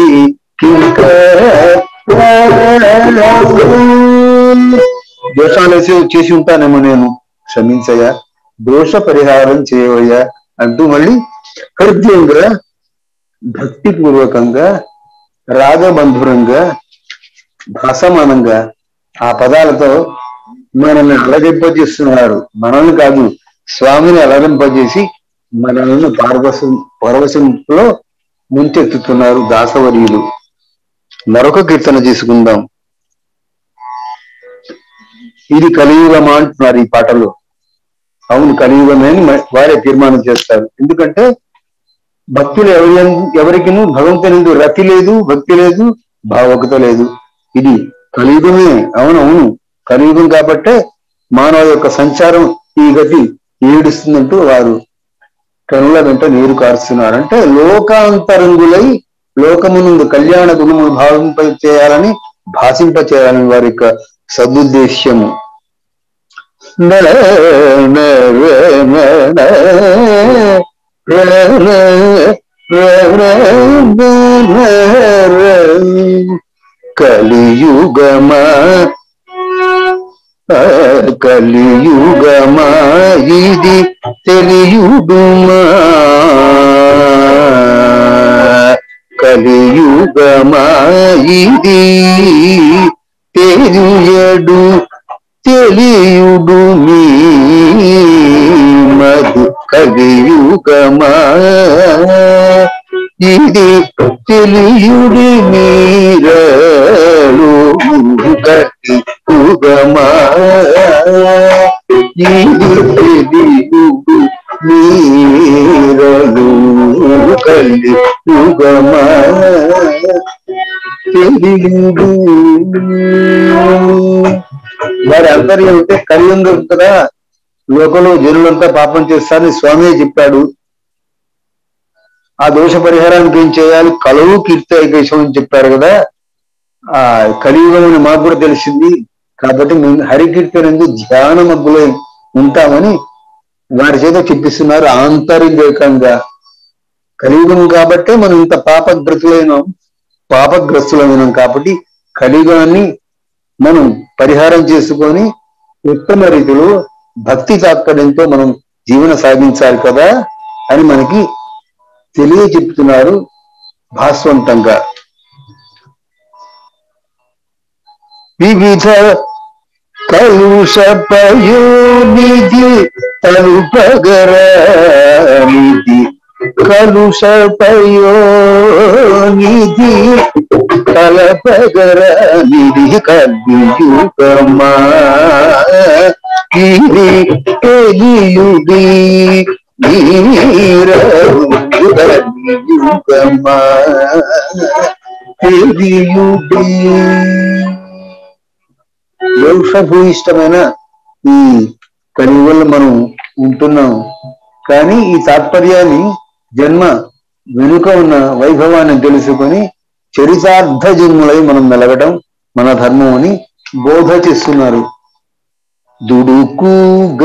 దోషాలు చేసి ఉంటానేమో నేను క్షమించయ్యా దోష పరిహారం చేయవయ్యా అంటూ మళ్ళీ హృదయంగా భక్తిపూర్వకంగా రాగబంధురంగా భాసమానంగా ఆ పదాలతో మనల్ని అలరింపజేస్తున్నారు మనల్ని కాదు స్వామిని అలరింపజేసి మనల్ని పార్వశం పరవశంలో ముంచెత్తుతున్నారు దాసవర్యులు మరొక కీర్తన చేసుకుందాం ఇది కలియుగమా అంటున్నారు ఈ పాటలో అవును కలియుగమే అని మ- వారే తీర్మానం చేస్తారు ఎందుకంటే భక్తులు ఎవరి ఎవరికినూ భగవంతుని యందు రతి లేదు భక్తి లేదు భావకత లేదు ఇది కలియుగమే అవునవును కలియుగం కాబట్టే మానవ యొక్క సంచారం ఈ గతి ఏడుస్తుందంటూ వారు కనుల వెంట నీరు కారుస్తున్నారు అంటే లోకాంతరంగులై లోకమునందు కళ్యాణ గుణము భావింప చేయాలని భాషింప చేయాలని వారి యొక్క సదుద్దేశ్యము న- న- ర- న- న- ర- ర- ర- ర- ర- ర- కలియుగమా ఆ, కలియుగమా ఇది తెలియుడుమా కలియుగమా ఇది తెలియడు తెలియుడు మీ మధు కలియుగమా ఇది తెలియుడి మీరలు గట్టి యుగమా ఇది తెలియుడు మీరలు కలి యుగమా తెలియుడు వారి అంతర్యం ఉంటే కలియుగం కదా లోకంలో జనులంతా పాపం చేస్తారని స్వామి చెప్పాడు ఆ దోష పరిహారానికి ఏం చేయాలి కలవు కీర్తి ఐకేశం అని చెప్పారు కదా ఆ కలియుగం అని మాకు కూడా తెలిసింది కాబట్టి మేము హరికీర్తనందు ధ్యాన మగ్గులై ఉంటామని వారి చేత చెప్పిస్తున్నారు ఆంతరికంగా కలియుగం కాబట్టే మనం ఇంత పాపగ్రస్తులైనాం పాపగ్రస్తులమైనాం కాబట్టి కలియుగాన్ని మనం పరిహారం చేసుకొని ఉత్తమ రీతిలో భక్తి తాత్పర్యంతో మనం జీవన సాగించాలి కదా అని మనకి తెలియజెప్తున్నారు భాస్వంతంగా వివిధ కలుష పయోనిధి తలుపగరనిధి కలుషపయో నిధి కలపగర నిధి కలియుగమా ఇది తెలియుడి నీరయుగమా తెలియుడి దోషభూయిష్టమైన ఈ కలియుగంలో మనం ఉంటున్నాం కానీ ఈ తాత్పర్యాన్ని జన్మ వెనుక ఉన్న వైభవాన్ని తెలుసుకొని చరితార్థ జన్ములై మనం మెలగటం మన ధర్మం అని బోధ చేస్తున్నారు దుడుకు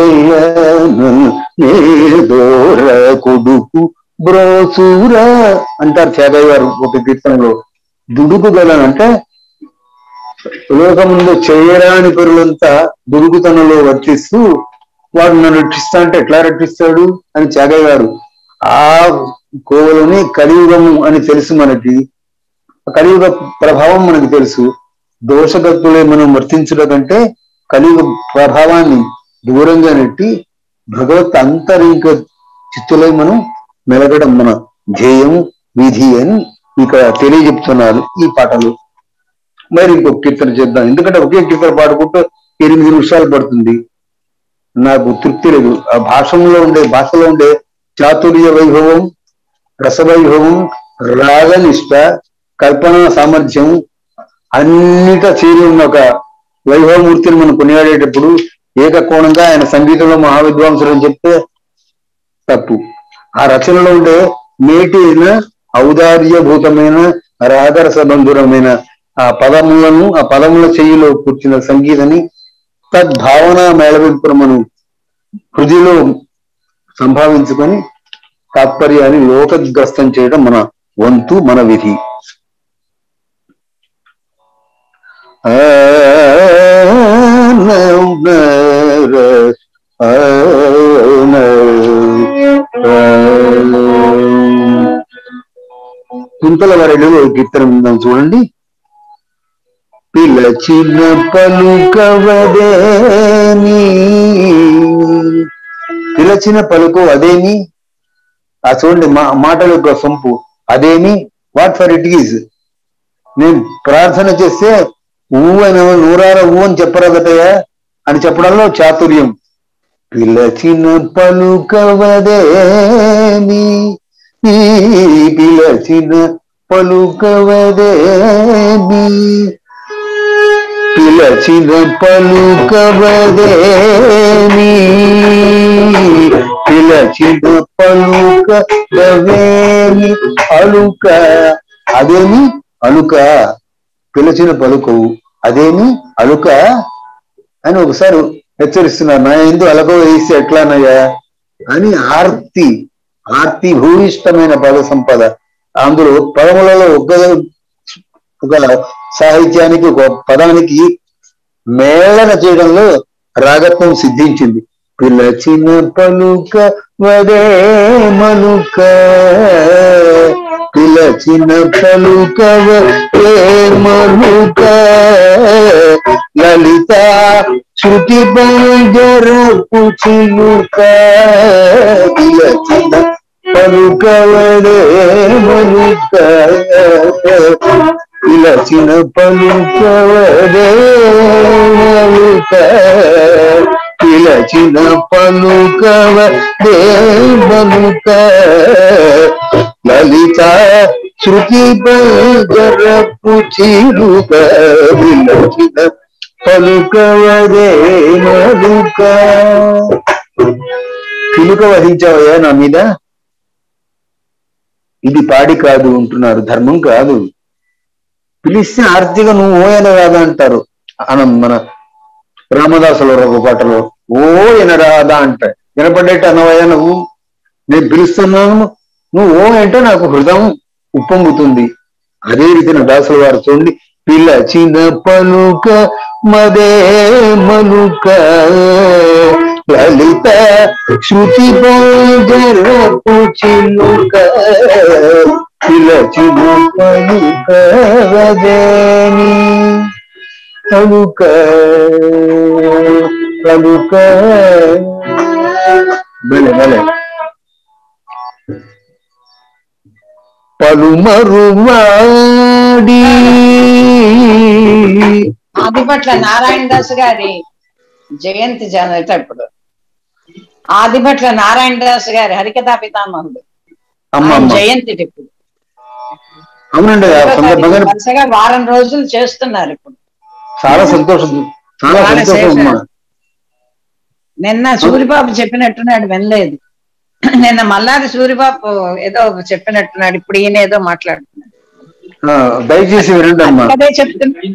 గయ్యదోర కొడుకు బ్రోసూర అంటారు చేదయ్య గారు ఒక కీర్తనలో దుడుకు గలన్ అంటే లోకముందు చేయరాని పరులంతా దుడుకుతనంలో వర్తిస్తూ వాడు నన్ను రక్షిస్తా అంటే ఎట్లా రక్షిస్తాడు అని త్యాగయ్య గారు ఆ కోవలోని కలియుగము అని తెలుసు మనకి కలియుగ ప్రభావం మనకు తెలుసు దోషగత్తులే మనం వర్తించడం కంటే కలియుగ ప్రభావాన్ని దూరంగా నెట్టి భగవత్ అంతరింక చిత్తులై మనం మెలగడం మన ధ్యేయం విధి అని ఇక్కడ తెలియజెప్తున్నారు ఈ పాటలు మరి ఇంకొక కీర్తన చేద్దాం ఎందుకంటే ఒకే కీర్తన పాడుకుంటూ ఎనిమిది నిమిషాలు పడుతుంది నాకు తృప్తి లేదు ఆ భాషలో ఉండే భాషలో ఉండే చాతుర్య వైభవం రసవైభవం రాగనిష్ట కల్పనా సామర్థ్యం అన్నిట చేరి ఉన్న ఒక వైభవమూర్తిని మనం కొనియాడేటప్పుడు ఏకకోణంగా ఆయన సంగీతంలో మహావిద్వాంసులు అని చెప్తే తప్పు ఆ రచనలో ఉండే నేటి అయిన ఔదార్యభూతమైన రాగరస బంధురమైన ఆ పదములను ఆ పదముల చెయ్యిలో కూర్చున్న సంగీతని తద్భావన మేళవింపును మనం హృదయలో సంభావించుకొని తాత్పర్యాన్ని లోకగ్రస్తం చేయడం మన వంతు మన విధి ఆ కుంతల వారిలో కీర్తన విందాం చూడండి పిలచిన పలుకవదేమి పిలచిన పలుకు అదేమి ఆ చూడండి మా మాటల యొక్క సొంపు అదేమి వాట్ ఫర్ ఇట్ ఈజ్ నేను ప్రార్థన చేస్తే ఊ అని నూరార ఊ అని చెప్పరాదటయా అని చెప్పడంలో చాతుర్యం పిలచిన పలుకవదేమి ఈ పిలచిన పలుకవదేమి పిలచిన పలుకవదేమి పిలచిన పలుకవేమి అలుక అదేమి అలుక పిలిచిన పలుకవు అదేమి అలుక అని ఒకసారి హెచ్చరిస్తున్నారు నా ఎందు అలక వేస్తే ఎట్లానయ్యా అని ఆర్తి ఆర్తి భూయిష్టమైన పద సంపద అందులో పదములలో ఒక ఒక సాహిత్యానికి ఒక పదానికి మేళన చేయడంలో రాగత్వం సిద్ధించింది పిలచిన పలుక వదే మలుక పిలచిన పలుక వదే మలుక లలిత శృతి బంజరపు చిలుక పిలచిన పలుక వదే మలుక పిలచిన పలుక వదే మలుక పిలచిన పలుకవ దేవలుక లలిత శృతి బరపు చిరుక విలచిన పలుకవ దేవలుక పిలుక వహించావయ్యా నా మీద ఇది పాడి కాదు అంటున్నారు ధర్మం కాదు పిలిస్తే ఆర్తిగా నువ్వు ఓయన రాదా అంటారు అన మన రామదాసుల ఒక పాటలో ఓ ఎనరాదా అంట వినపడేట అనవయ్యా నువ్వు నేను పిలుస్తున్నాను నువ్వు ఓ అంటే నాకు హృదయం ఉప్పొంగుతుంది అదే రీతిన దాసుల వారు చూడండి పిలచిన పలుక మదే మలుక లలిత శృతి జరపు చిలుక పిలచిన పలుక వదేని పలుక పలుక భలే భలే పలుమరువాడి ఆదిపట్ల నారాయణ దాస్ గారి జయంతి జరుగుతప్పుడు ఆదిపట్ల నారాయణ దాస్ గారి హరికథా పితామహుడు అమ్మ ఆయన అమ్మ జయంతి ఇప్పుడు అవునండి ఆ సందర్భంగా వరుసగా వారం రోజులు చేస్తున్నారు ఇప్పుడు చాలా సంతోషం చాలా చాలా సంతోషం అమ్మా చేశారు. నిన్న సూరిబాబు చెప్పినట్టున్నాడు వినలేదు నిన్న మల్లాది సూరిబాబు ఏదో చెప్పినట్టున్నాడు ఇప్పుడు ఈయన ఏదో మాట్లాడుతున్నాడు ఆ, దయచేసి వినండి అమ్మా అదే చెప్తున్నా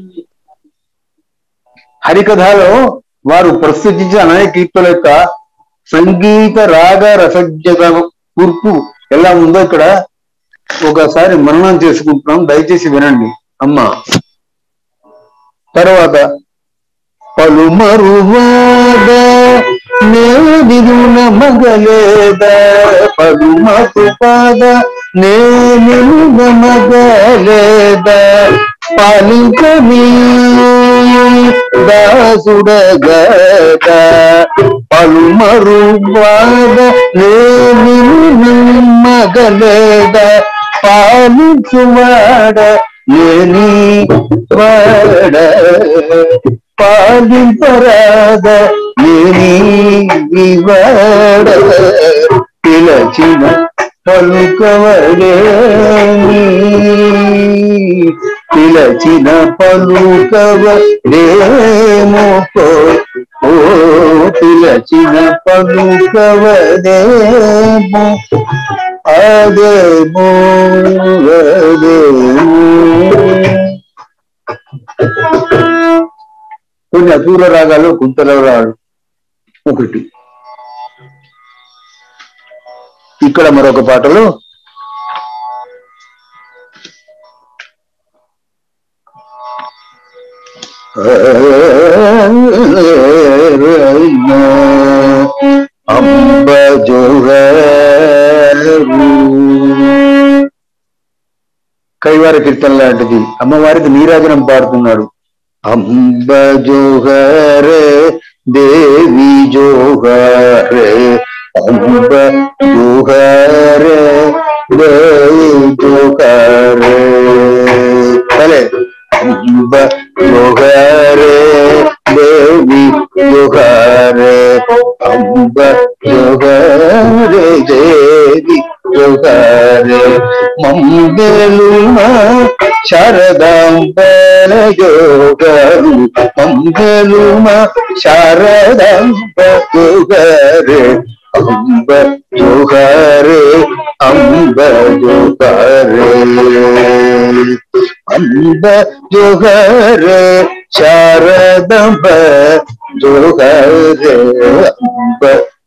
హరికథలో వారు ప్రస్తుతించిన అనేక కీర్తుల యొక్క సంగీత రాగ రసజ్ఞత కూర్పు ఎలా ఉందో ఇక్కడ ఒకసారి మననం చేసుకుంటున్నాం దయచేసి వినండి అమ్మా తర్వాత పలుమరువాద నేదిరున మగలేద పలుమరు పాద నేనిరున మగలేద పాలించని దాసుడగద పలుమరువాద నేనిరున మగలేద పాలించువాడ లేని వాడ పాలింపరాద లేని వాడ పిలచిన పలుకవలేని పిలచిన పలుకవలేమో ఓ పిలచిన పలుకవలేమో అదేమో అదేమో కొన్ని అపూర్వ రాగాలు కుంతల రాగాలు ఒకటి ఇక్కడ మరొక పాటలో అంబ కైవార కీర్తన లాంటిది అమ్మవారికి నీరాజనం పాడుతున్నాడు అంబ జోహరే దేవి జోహరే అంబ జోహరే దేవి జోహరే సరే అంబ జోహరే దేవి జోహరే అంబ జోహరే దేవి జోహరే మంగళుమ శారదాంబ యోగరు మంగళుమ శారదాంబ యోగరే అంబ జోహరే అంబ జోహరే అంబ జోహరే శారదంబ జోహరే అంబ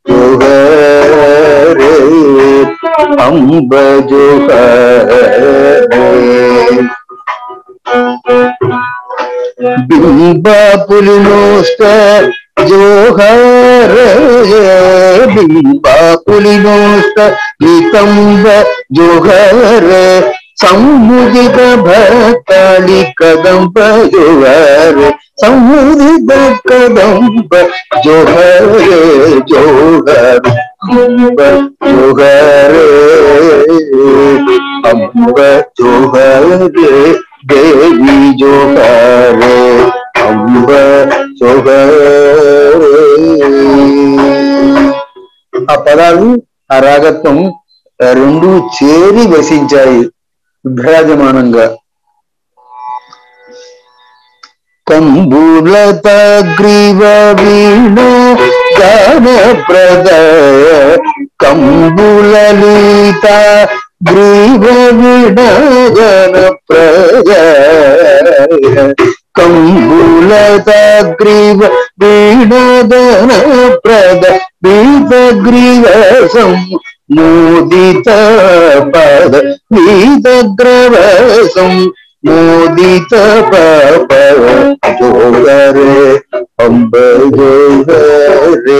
జోహరే అంబ జోహరే బింబాపులినోస్త జోహరే బింబాపులినోస్త నితంబ జోహరే సముదిత భక్తాళి కదంబ జోహరే సముదిత కదంబ జోహరే జోహరే అంబ జోహరే అంబ జోహరే దేవి జోహరే అంబ జోహరే ఆ పదాలు ఆ రాగత్వం ఆ రెండు చేరి వసించాయి విభ్రాజమానంగా కంబులత గ్రీవ వీణ గాన ప్రద కంబులలిత గ్రీవ వీణ గాన ప్రద కంబులత గ్రీవ వీణదన ప్రద వీత గ్రీవ సం మోదిత పద వీత గ్రవసం మోదిత పప జోగరే అంబ జోగరే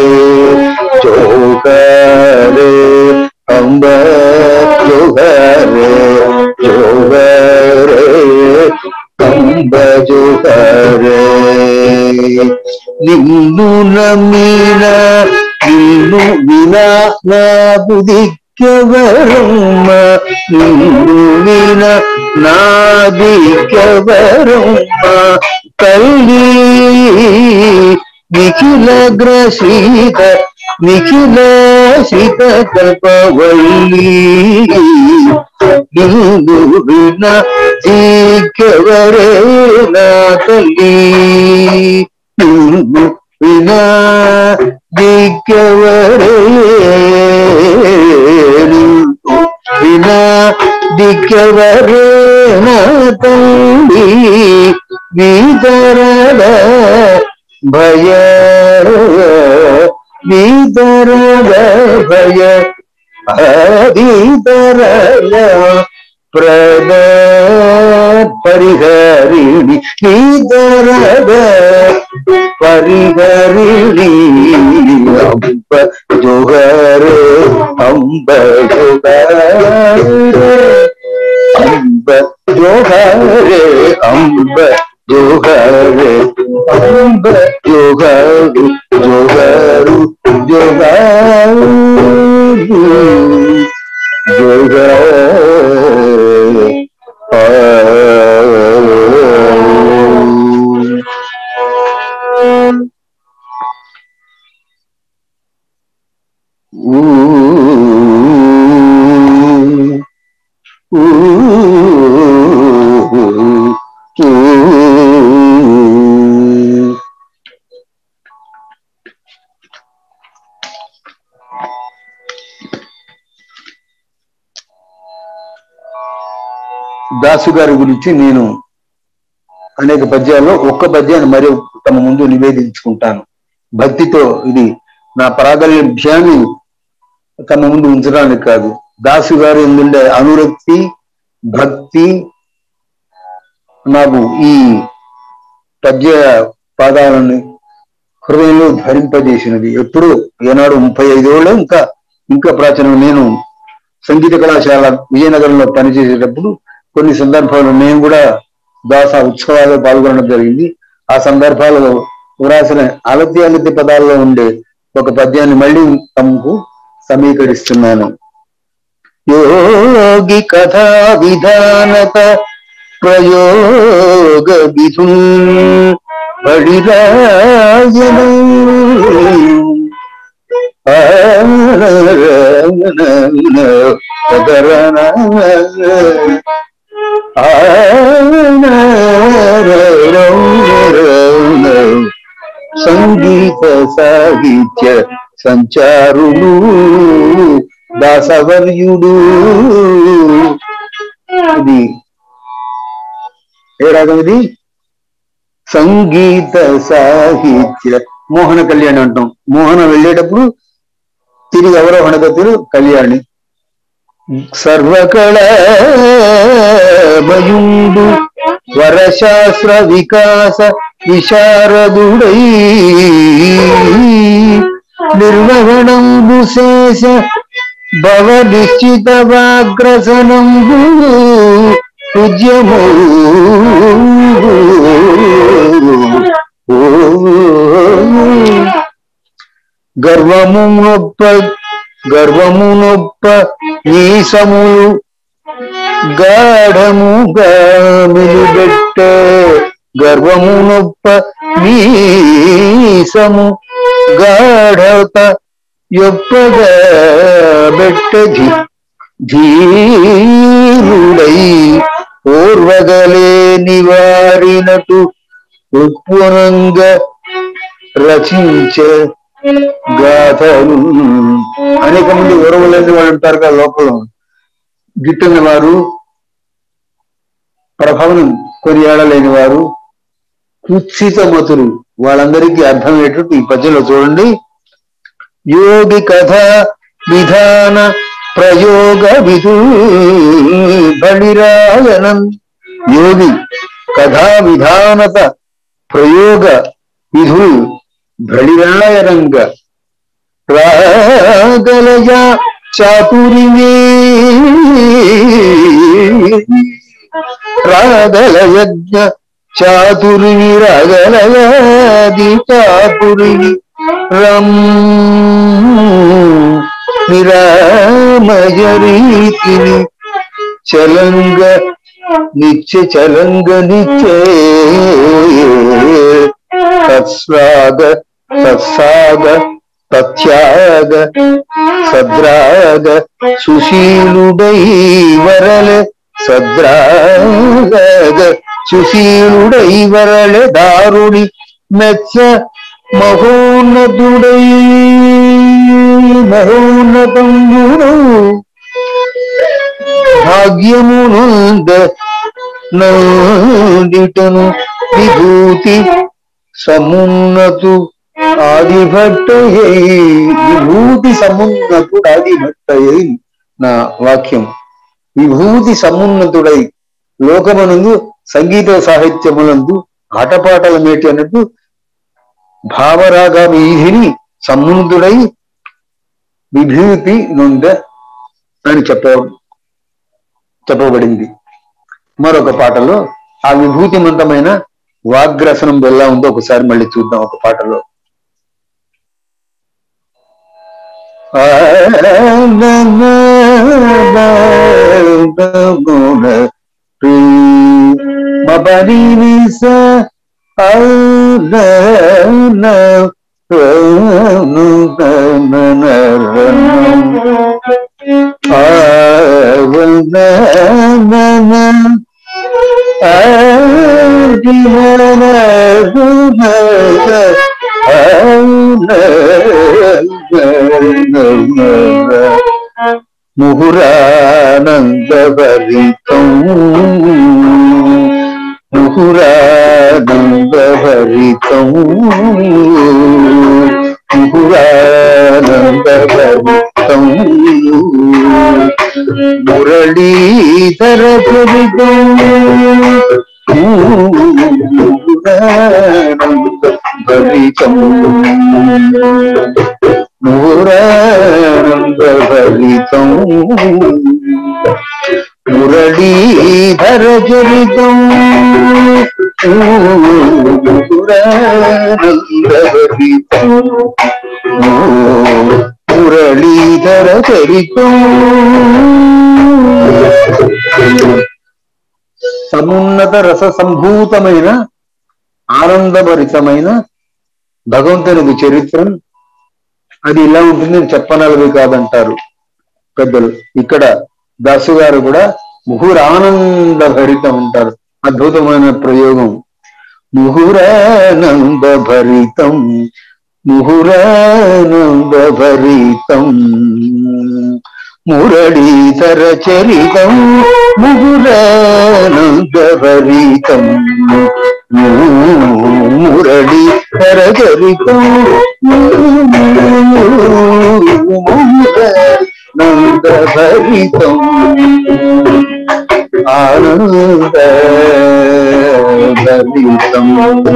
జోగరే అంబ జోగరే జోగరే అంబ జోగరే నిన్ను నమ్మిన నిన్ను వినా నా బుద్ధి దిక్కెవరమ్మ నిన్ను విన నాదిక్కెవరమ్మ తల్లి నిఖిలగ్ర శ్రీత నిఖిల శిత కల్పవల్లి నిన్ను విన దిక్కెవరే నా తల్లి నిన్ను వినా దిక్కవరే వినా దిక్కవరే నా తల్లి వీతరద భయ వీతరద భయ వీతరద ప్రద పరిహరిణి వీతరద ಪರಿಗರಿಣಿ ಅಂಬ ಜೋಗರೆ ಅಂಬ ಜೋಗರೆ ಅಂಬ ಜೋಗರೆ ಅಂಬ ಜೋಗರೆ ಅಂಬ ಜೋಗರು ಜೋಗರು ಜೋಗರು ಜೋಗರೆ ಆ దాసు గారి గురించి నేను అనేక పద్యాల్లో ఒక్క పద్యాన్ని మరి తమ ముందు నివేదించుకుంటాను భక్తితో ఇది నా ప్రాగల్భ్యాన్ని తమ ముందు ఉంచడానికి కాదు దాసు గారు ఎందుండే అనురక్తి భక్తి నాకు ఈ పద్య పాదాలని హృదయంలో ధరింపజేసినది ఎప్పుడు ఏనాడు ముప్పై ఐదేళ్ళు ఇంకా ఇంకా ప్రాచీనం నేను సంగీత కళాశాల విజయనగరంలో పనిచేసేటప్పుడు కొన్ని సందర్భాలు నేను కూడా దాస ఉత్సవాల్లో పాల్గొనడం జరిగింది ఆ సందర్భాలలో వ్రాసిన అలతి అలతి పదాల్లో ఉండే ఒక పద్యాన్ని మళ్ళీ తమకు సమీకరిస్తున్నాను యోగి కథా విధానత ప్రయోగ విధు పడిరాయన సంగీత సాహిత్య సంచారుడు దాసవర్యుడు ఇది ఏ రాగం ఇది సంగీత సాహిత్య మోహన కళ్యాణి అంటాం మోహన వెళ్ళేటప్పుడు తిరిగి అవరోహణ గతులు కళ్యాణి సర్వకళమయుండు వరశాస్త్ర వికాస విశారదుడై నిర్వహణంబు శేష భవ నిశ్చిత వాగ్రసనంబు ఉద్యమో గర్వము నొప్ప గర్వము నొప్ప నీసములు గాఢముగా మిలిబెట్ట గర్వము నొప్ప నీసము గాఢత యొప్పగా బెట్ట ధీ ధీరుడై ఓర్వగలేని వారినటు ఉత్పునంగ రచించ గాథలు అనేక మంది ఓరవలేని వాళ్ళు ఉంటారు కదా లోపల గిట్టని వారు ప్రభావం కొనియాడలేని వారు కుత్సిత మతులు వాళ్ళందరికీ అర్థమయ్యేటట్టు ఈ పద్యంలో చూడండి యోగి కథ విధాన ప్రయోగ విధు బలిరాయనం యోగి కథా విధానత ప్రయోగ విధు బలిరాయనంగా రాగలయ చాతురివే రాగల యజ్ఞ చాతురివి రాగలయాది చాతురివి రం నిరామయ రీతిని చలంగ నిత్య చలంగ నిత్య తత్స్వాగ తత్సాగ తత్యాగ సద్రాగ సుశీలుడై వరలె సద్రాగ సుశీలుడై వరలె దారుని మెచ్చ మహోన్నతుడై మహోన్నతముడు భాగ్యమునంద నందిటను విభూతి సమున్నతు ఆదిభట్టయై విభూతి సమున్నతుడు ఆదిభట్టయై నా వాక్యం విభూతి సమున్నతుడై లోకమనందు సంగీత సాహిత్యములందు ఆటపాటల మేటి అన్నట్టు భావరాగ వీధిని సమున్నతుడై విభూతి నొంద అని చెప్ప చెప్పబడింది మరొక పాటలో ఆ విభూతిమంతమైన వాగ్రసనం ఎలా ఉందో ఒకసారి మళ్ళీ చూద్దాం ఒక పాటలో మబరి విస ముహురానందభరితం ముహురానందభరితం ముహురానందభరితం మురళీధర కవితం భరితం మురానందభరితం మురళీధర చరితం మురానందభరితం మురళీధర చరితం సమున్నత రస సంభూతమైన ఆనందభరితమైన భగవంతునికి చరిత్రం అది ఇలా ఉంటుందని చెప్పనలవి కాదంటారు పెద్దలు ఇక్కడ దాసు గారు కూడా ముహురానంద భరితం ఉంటారు అద్భుతమైన ప్రయోగం ముహురానంద భరితం ముహురానంద భరితం మురళీధర చరితం ముహురానంద భరితం మురళీధర చరితం నంద భరితం ఆనంద భరితం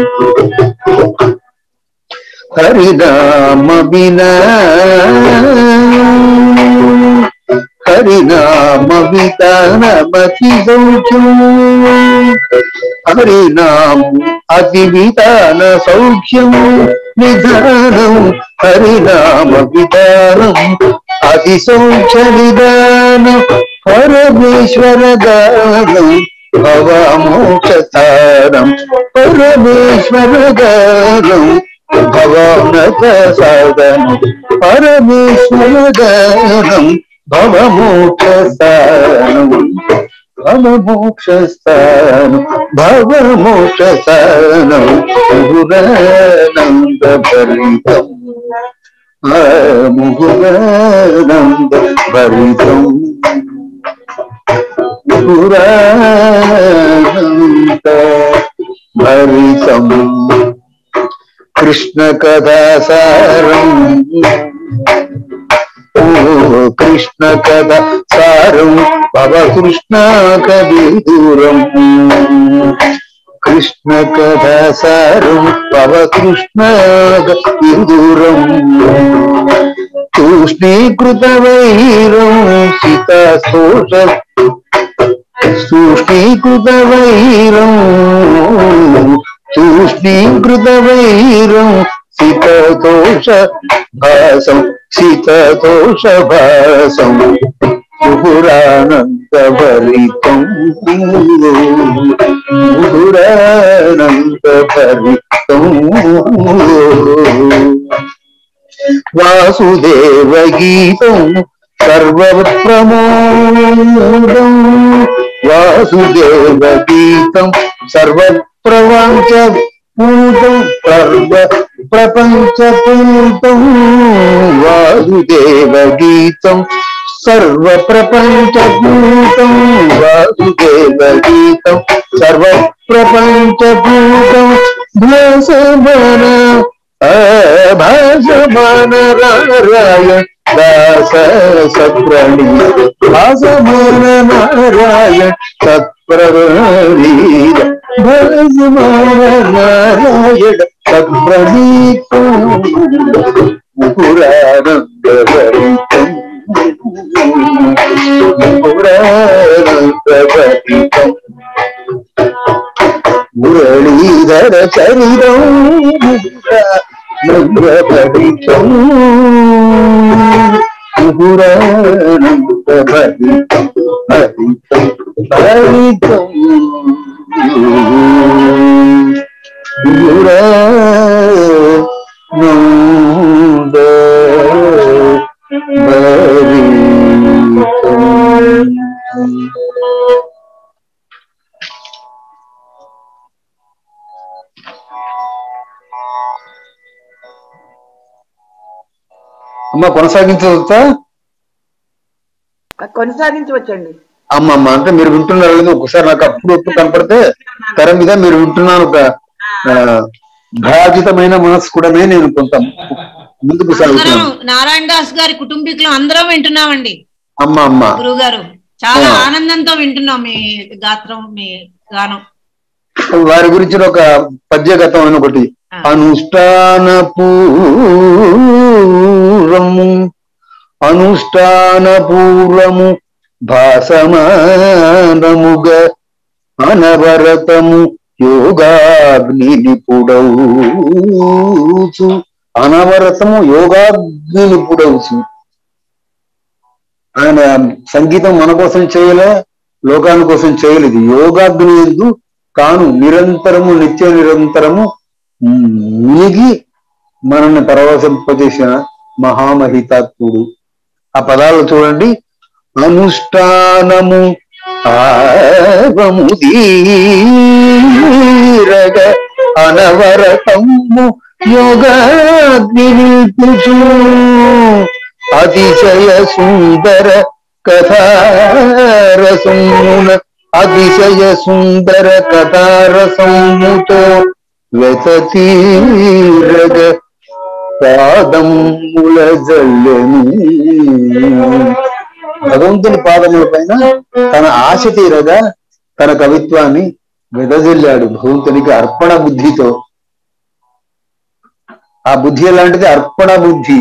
హరినామ వినా హరినామ వితానమతి సౌఖ్యం హరినామ అతి వితాన సౌఖ్యం నిధానం హరినామ విధానం అతి సౌఖ్య నిదానం పరమేశ్వర దానం భవమోక్షతారం పరమేశ్వర దానం భవోన్నత సాధనం పరమేశ్వర దానం భవమోక్షస్థానం భవమోక్షస్థానం భవమోక్షస్థానం గురానంద భరితం ముహురానంద భరితం గురానంద భరితం కృష్ణ కథాసారం ఓ కృష్ణ కథ సారం భవ కృష్ణ కవి దూరం కృష్ణ కథ సారం భవ కృష్ణ కవి దూరం తూష్ణీకృత వైరం సీతాస్తోష తూష్ణీకృత వైరం తూష్ణీకృత వైరం సితదోష భాసం శితదోషభాసం ముహురానందభరితం ముహురానందభరితం వాసుదేవ గీతం సర్వప్రమోదం వాసుదేవ గీతం సర్వప్రవంచ పూతం సర్వ ప్రపంచ పూతం వాసుదేవ గీతం సర్వ ప్రపంచ భూతం వాసుదేవ గీతం సర్వ ప్రపంచ భూతం భాసమన భాసమన రాయ దాస సత్రణి భాసమన నారాయణ సత్ప్రవీర భాసమన నారాయణ సత్ప్రణీతం పురాణందవరితం పురాణందవరితం మురళీధర చరితం నవ్యపరితం పురాణందవరితం హరితం హరితం అమ్మ కొనసాగించవచ్చా కొనసాగించవచ్చండి అమ్మమ్మ అంటే మీరు వింటున్నారు లేదు ఒకసారి నాకు అప్పుడు అప్పుడు కనపడితే తెర మీద మీరు వింటున్నాను ఒక ఆ, భయాజితమైన మనస్సు కూడానే నేను కొంత ముందుకు అందరం సాగుతున్నాను నారాయణ దాస్ గారి కుటుంబీకులు అందరం వింటున్నామండి అమ్మ అమ్మ గురువు గారు చాలా ఆ. ఆనందంతో వింటున్నాం మీ గాత్రం మీ గానం వారి గురించిన ఒక పద్యగతం అని ఒకటి ఆ. అనుష్ఠాన పూర్వము అనుష్ఠాన పూర్వము భాసమానముగా అనవరతము యోగాగ్ని నిపుడవుచు అనవరతము యోగాగ్ని నిపుడవుచు ఆయన సంగీతం మన కోసం చేయలే లోకాని కోసం చేయలేదు యోగాగ్ని ఎందు తాను నిరంతరము నిత్య నిరంతరము మునిగి మనల్ని పరవశింపజేసిన మహామహితాత్ముడు ఆ పదాలు చూడండి అనుష్ఠానము ఆవము దీరగ అనవరతము యోగాగ్ని నిల్పుచు అతిశయ సుందర కథారసమున అతిశయ సుందర కథారసముతో వెతతీరగ పాదముల జల్లెను భగవంతుని పాదముల పైన తన ఆశ తీరగా తన కవిత్వాన్ని వెదజల్లాడు భగవంతునికి అర్పణ బుద్ధితో ఆ బుద్ధి ఎలాంటిది అర్పణ బుద్ధి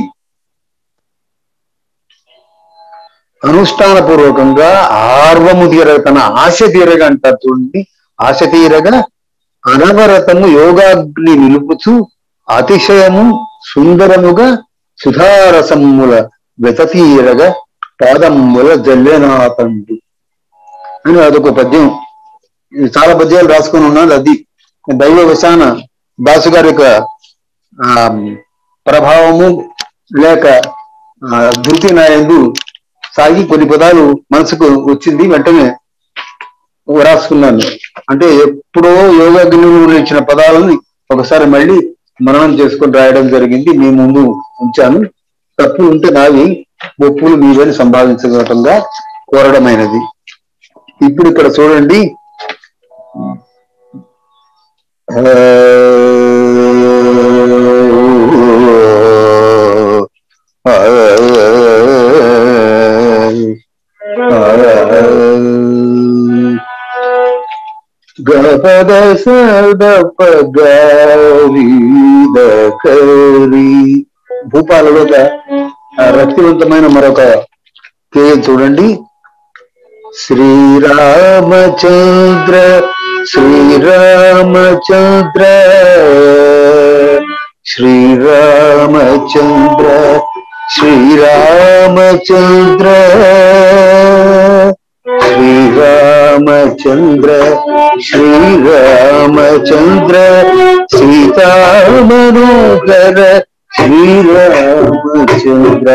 అనుష్ఠాన పూర్వకంగా ఆర్వము తీరగా తన ఆశ తీరగా అంటారు చూడండి ఆశ తీరగా అనవరతము యోగాగ్ని నిలుపుచు అతిశయము సుందరముగా సుధారసముల వెతతీరగా పాదముల జల్లెనాతండు అని అదొక పద్యం ఇది చాలా పద్యాలు రాసుకొని ఉన్నాను అది దైవ వశాన దాసు గారి యొక్క ఆ ప్రభావము లేక ఆ, ధృతి నాయందు సాగి కొన్ని పదాలు మనసుకు వచ్చింది వెంటనే రాసుకున్నాను అంటే ఎప్పుడో యోగా గిన్నెలు ఇచ్చిన పదాలని ఒకసారి మళ్ళీ మననం చేసుకొని రాయడం జరిగింది మీ ముందు ఉంచాను తప్పులు ఉంటే నావి ఒప్పులు మీవని సంభావించగలటంగా కోరడమైనది ఇప్పుడు ఇక్కడ చూడండి గపద సదప కరి భూపాలలో ఒక ఆ రక్తివంతమైన మరొక కేయం చూడండి శ్రీరామచంద్ర శ్రీరామచంద్ర శ్రీరామచంద్ర శ్రీరామచంద్ర శ్రీరామచంద్ర శ్రీరామచంద్ర సీతామనోహర శ్రీరామచంద్ర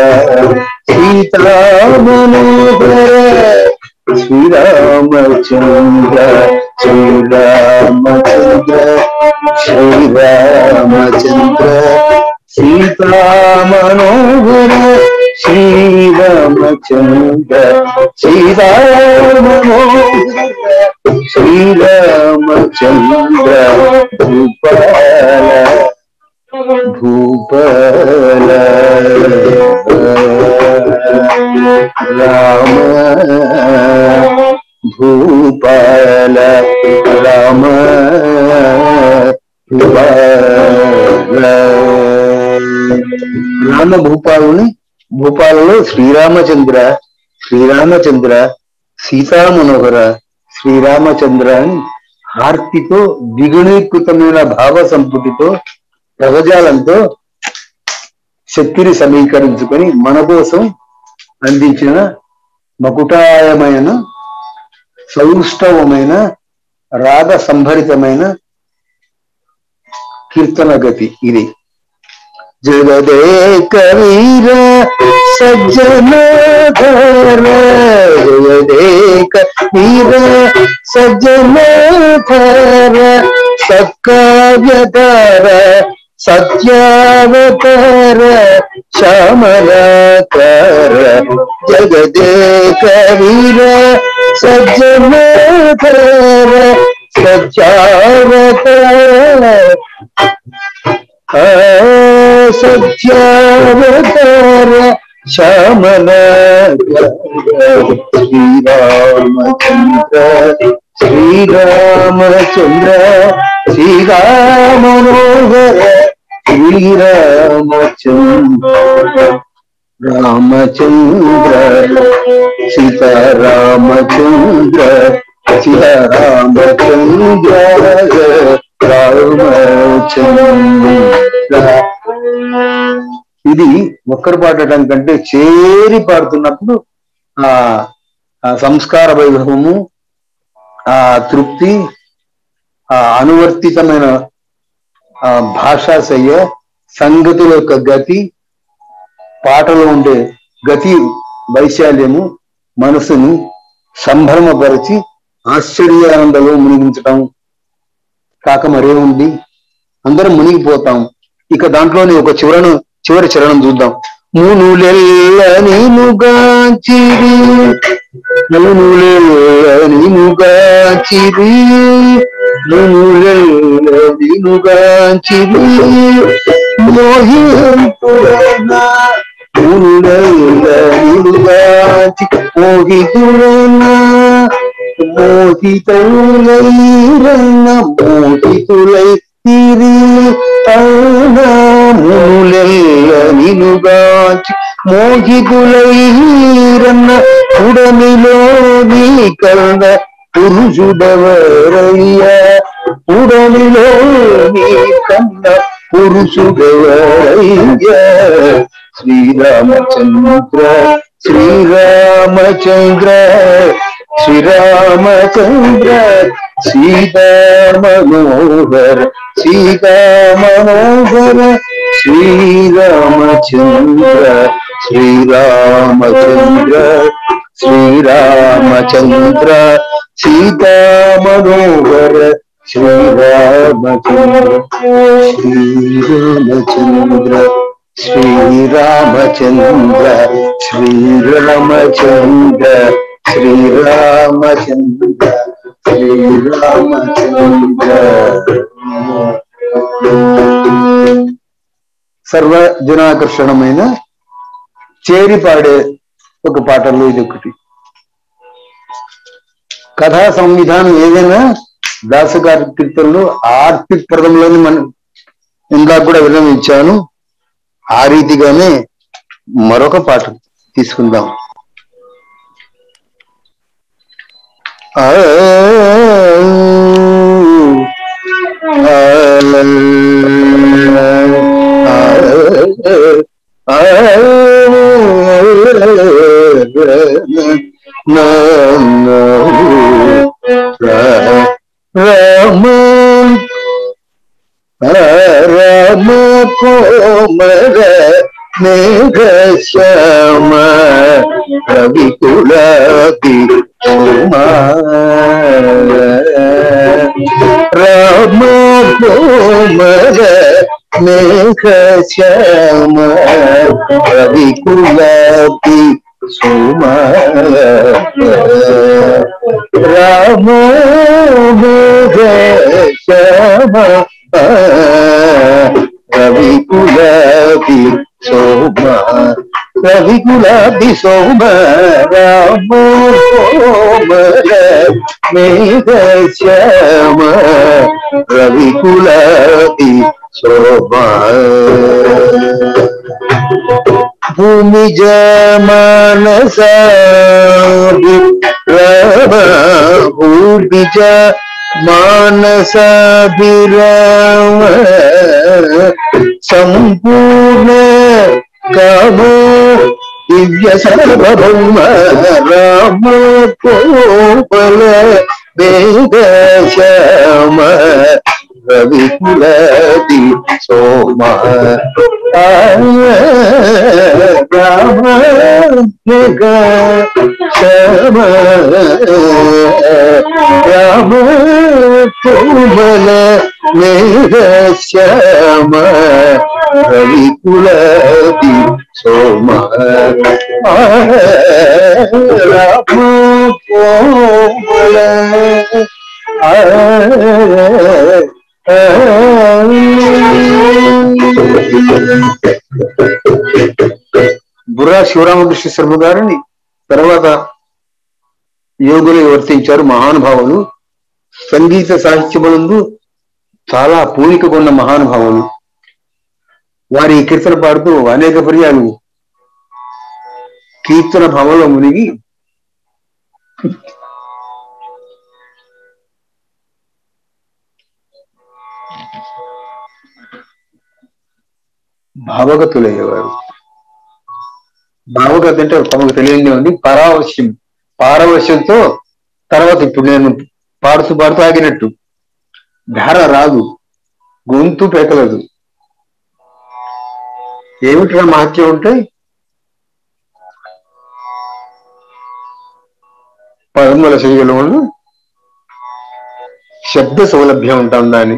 సీతామనోహర శ్రీరామచంద్ర శ్రీరామచంద్ర శ్రీరామచంద్ర సీతామనోహర శ్రీరామచంద్ర శ్రీరామనోహర శ్రీరామచంద్ర భూపాల భూపాల రామ భూపాల రామ భూపాల రామ భూపాలని భూపాలలో శ్రీరామచంద్ర శ్రీరామచంద్ర సీతా మనోహర శ్రీరామచంద్ర అని హార్తితో ద్విగుణీకృతమైన భావ సంపుటితో పదజాలంతో శక్తిని సమీకరించుకొని మన కోసం అందించిన మకుటాయమైన సౌష్ఠవమైన రాగ సంభరితమైన కీర్తన గతి ఇది జగదేక వీర సజ్జనాధర జగదేక వీర సజ్జనాధర సత్కావ్యధర సత్యావతార శ్యామలాకార జగదేక వీర సజ్జనాధర సత్యావతార సత్యావతార శ్యామల శ్రీరామచంద్ర శ్రీరామచంద్ర శ్రీరామనోహర శ్రీరామచంద్ర రామచంద్ర సీతారామచంద్ర సీతారామచంద్ర రామచంద్ర ఇది ఒక్కరు పాడటం కంటే చేరి పాడుతున్నప్పుడు ఆ ఆ సంస్కార వైభవము ఆ తృప్తి ఆ అనువర్తితమైన ఆ భాషా శయ్య సంగతుల యొక్క గతి పాటలో ఉండే గతి వైశాల్యము మనసుని సంభ్రమపరిచి ఆశ్చర్యానందలో మునిగించటం కాక మరేముంది అందరం మునిగిపోతాం ఇక దాంట్లోనే ఒక చివరను చివరి చరణం చూద్దాం మునులెల్ల నీనుగాచిరి మునులెల్ల నీనుగాచిరి మునులెల్ల నీనుగాచిరి మోహితులనా మునులెల్ల నీనుగాచి మోహితులనా మోహితులైరన్న మోహితులై తిరి మునులెల్ల నినుగాచి మోహితులైరన్న ఉడమిలో నీ కన్న పురుషుడవరయ్య ఉడమిలో నీ కన్న పురుషుడవరయ్య శ్రీరామచంద్ర శ్రీరామచంద్ర శ్రీరామచంద్ర సీతా మనోహర సీతా మనోహర శ్రీరామచంద్ర శ్రీరామచంద్ర శ్రీరామచంద్ర సీతా మనోహర శ్రీరామచంద్ర శ్రీరామచంద్ర శ్రీరామచంద్ర శ్రీరామచంద్ర శ్రీరామచంద్ర శ్రీరామచంద్ర సర్వ జనాకర్షణమైన చేరి పాడే ఒక పాటల్లో ఇది ఒకటి కథా సంవిధానం ఏదైనా దాసగారి కీర్తనలు ఆర్తి ప్రదంలోని మనం ఇందాక కూడా విరమించాను ఆ రీతిగానే మరొక పాట తీసుకుందాం ఆ ఆ ఆ రామ రామ కోమర మేఘ శ్యామ రవి కులాది రామ కోమర మేఘ శ్యామ రవి కులాది సుమ రామ మేఘ శ్యామ రవి కులాది సోమ రవి కులాది సోమ రామ కోమల మేఘ శ్యామ రవి కులాది శోభ భూమి జమానస భూమిజ మానసాభిరామ సంపూర్ణ కామ దివ్య సర్వభౌమ రామ కోపల వేద శ్యామ రవి కులది సోమ రామ మేఘ శ్యామ రామ కోమల మేఘ శ్యామ రవి కులది సోమ రామ కోమల బుర్రా శివరామకృష్ణ శర్మ గారిని తర్వాత యోగులు వర్తించారు మహానుభావులు సంగీత సాహిత్యములందు చాలా పూనిక కొన్న మహానుభావులు వారి ఈ కీర్తన పాడుతూ అనేక పర్యాలు కీర్తన భావంలో మునిగి భావగతులయ్యేవారు భావగత అంటే తమకు తెలియదే ఉంది పరావశ్యం పారవశ్యంతో తర్వాత ఇప్పుడు నేను పాడుతూ పాడుతూ ఆగినట్టు ధార రాదు గొంతు పెకలదు ఏమిటి మహత్యం ఉంటే పదముల శైలిలో శబ్ద సౌలభ్యం ఉంటాం దాన్ని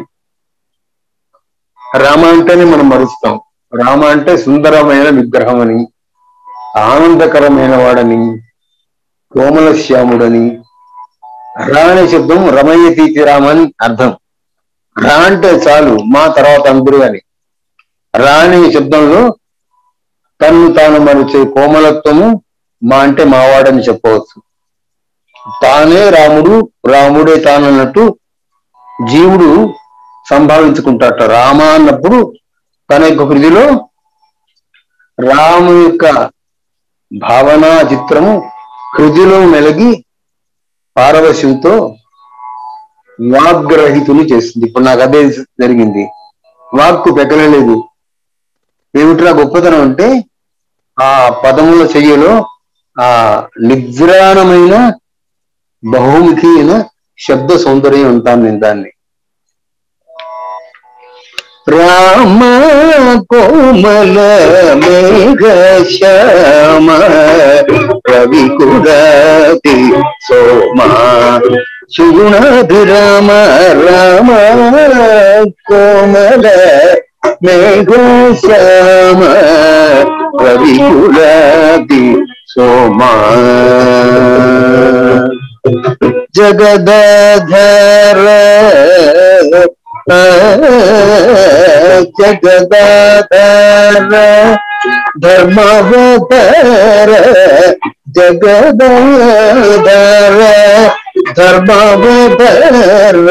రామ అంటేనే మనం మరుస్తాం రామ అంటే సుందరమైన విగ్రహం అని ఆనందకరమైన వాడని కోమల శ్యాముడని రా అనే శబ్దం రమయ్యతీతి రామని అర్థం రా అంటే చాలు మా తర్వాత అందరూ అని రా అనే శబ్దంలో తన్ను తాను మరిచే కోమలత్వము మా అంటే మావాడని చెప్పవచ్చు తానే రాముడు రాముడే తానన్నట్టు జీవుడు సంభావించుకుంటాట రామ అన్నప్పుడు తన యొక్క హృదిలో రాము యొక్క భావన చిత్రము హృదిలో మెలిగి పారవశ్యంతో వాగ్రహితుని చేస్తుంది ఇప్పుడు నాకు అదే జరిగింది వాక్కు పెకలలేదు ఏమిట్రా గొప్పతనం అంటే ఆ పదముల చెయ్యలో ఆ నిద్రాణమైన బహుముఖి అయిన శబ్ద సౌందర్యం ఉంటాను నేను దాన్ని రామ కోమల మేఘ శ్యామ రవి కురతి సోమ సుగుణాభిరామ రామ కోమల మేఘ శ్యామ రవి కురతి సోమ జగదాధార జగదాధార ధర్మావతార జగదాధార ధర్మావతార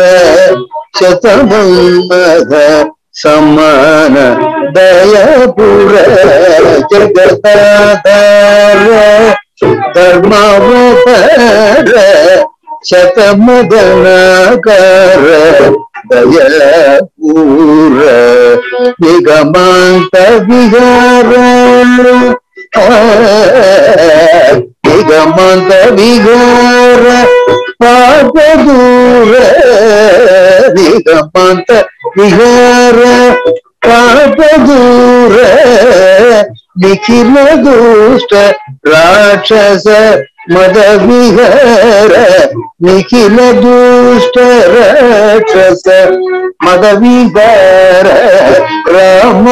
శతమన్మద సమాన దయపుర జగదాధార ధర్మావతార శతమదనాకర దయపూర నిగమాంత విహార నిగమంత విహార పాప దూర నిగమంత విహార పాప దూర నిఖిల దుష్ట రాక్షస మద విహార నిఖిల దుష్ట రాక్షస మద విహార రామ